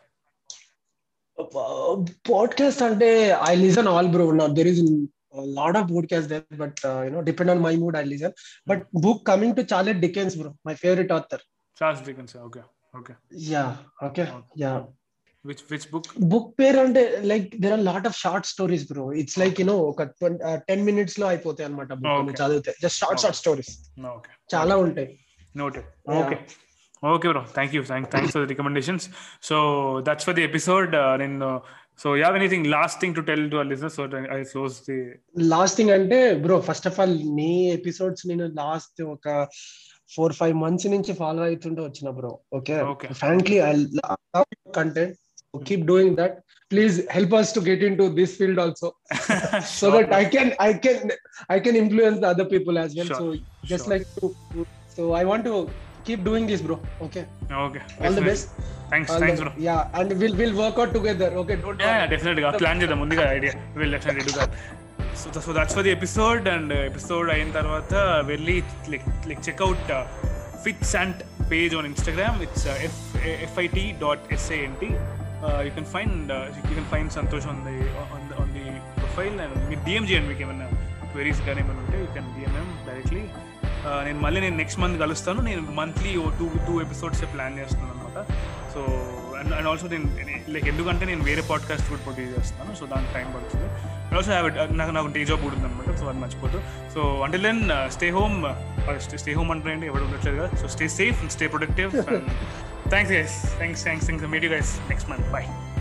podcast అంటే ఐ లిజన్ ఆల్ బ్రో నా there is lot of podcast there but you know depend on my mood I listen but book coming to Charles Dickens bro my favourite author Charles Dickens okay okay yeah okay yeah which which book book పేరు అంటే like there are lot of short stories bro it's like you know ఒక ten minutes లో అయిపోతాయి అనమాట book Okay. చదివితే just short short stories okay చాలా ఉంటాయి noted Yeah. Okay okay bro thank you thank thanks for the recommendations so that's for the episode నేను so you have anything last thing to tell to our listeners so I close the last thing అంటే bro first of all నీ episodes నేను last ఒక four five months నుంచి follow అవుతుంటే వచ్చిన bro okay Okay. Frankly I content keep doing that please help us to get into this field also so that I can I can I can influence the other people as well. Sure, So just sure. like to, so I want to keep doing this, bro. Okay. Okay All the best. Thanks All thanks the, bro yeah, and we'll we'll work out together. Okay. Don't yeah worry. Definite గా ప్లాన్ చేద్దాం ముందుగా idea will definitely do that so so that's for the episode and episode అయిన తర్వాత వెళ్ళి like like check out fits and page on Instagram it's F FIT dot SANT you can find you can find Santosh on the on the profile and మీరు DM చేయండి మీకు ఏమైనా queries కానీ ఏమైనా ఉంటే యూ కెన్ డిఎంఎం డైరెక్ట్లీ నేను మళ్ళీ నేను నెక్స్ట్ మంత్ కలుస్తాను నేను మంత్లీ ఓ టూ టూ ఎపిసోడ్స్ ప్లాన్ చేస్తున్నాను అనమాట సో అండ్ అండ్ ఆల్సో నేను లైక్ ఎందుకంటే నేను వేరే పాడ్కాస్ట్ కూడా ప్రొడ్యూస్ చేస్తాను సో దానికి టైం పడుతుంది ఆల్సో హ్యావ్ నాకు నాకు డే జాబ్ కూడా ఉందన్నమాట సో అది మర్చిపోతూ సో అంటే then stay home stay home అంటారండి ఎవరు ఉండట్లేదు కదా so stay safe and stay productive thanks guys thanks thanks thanks meet you guys next month bye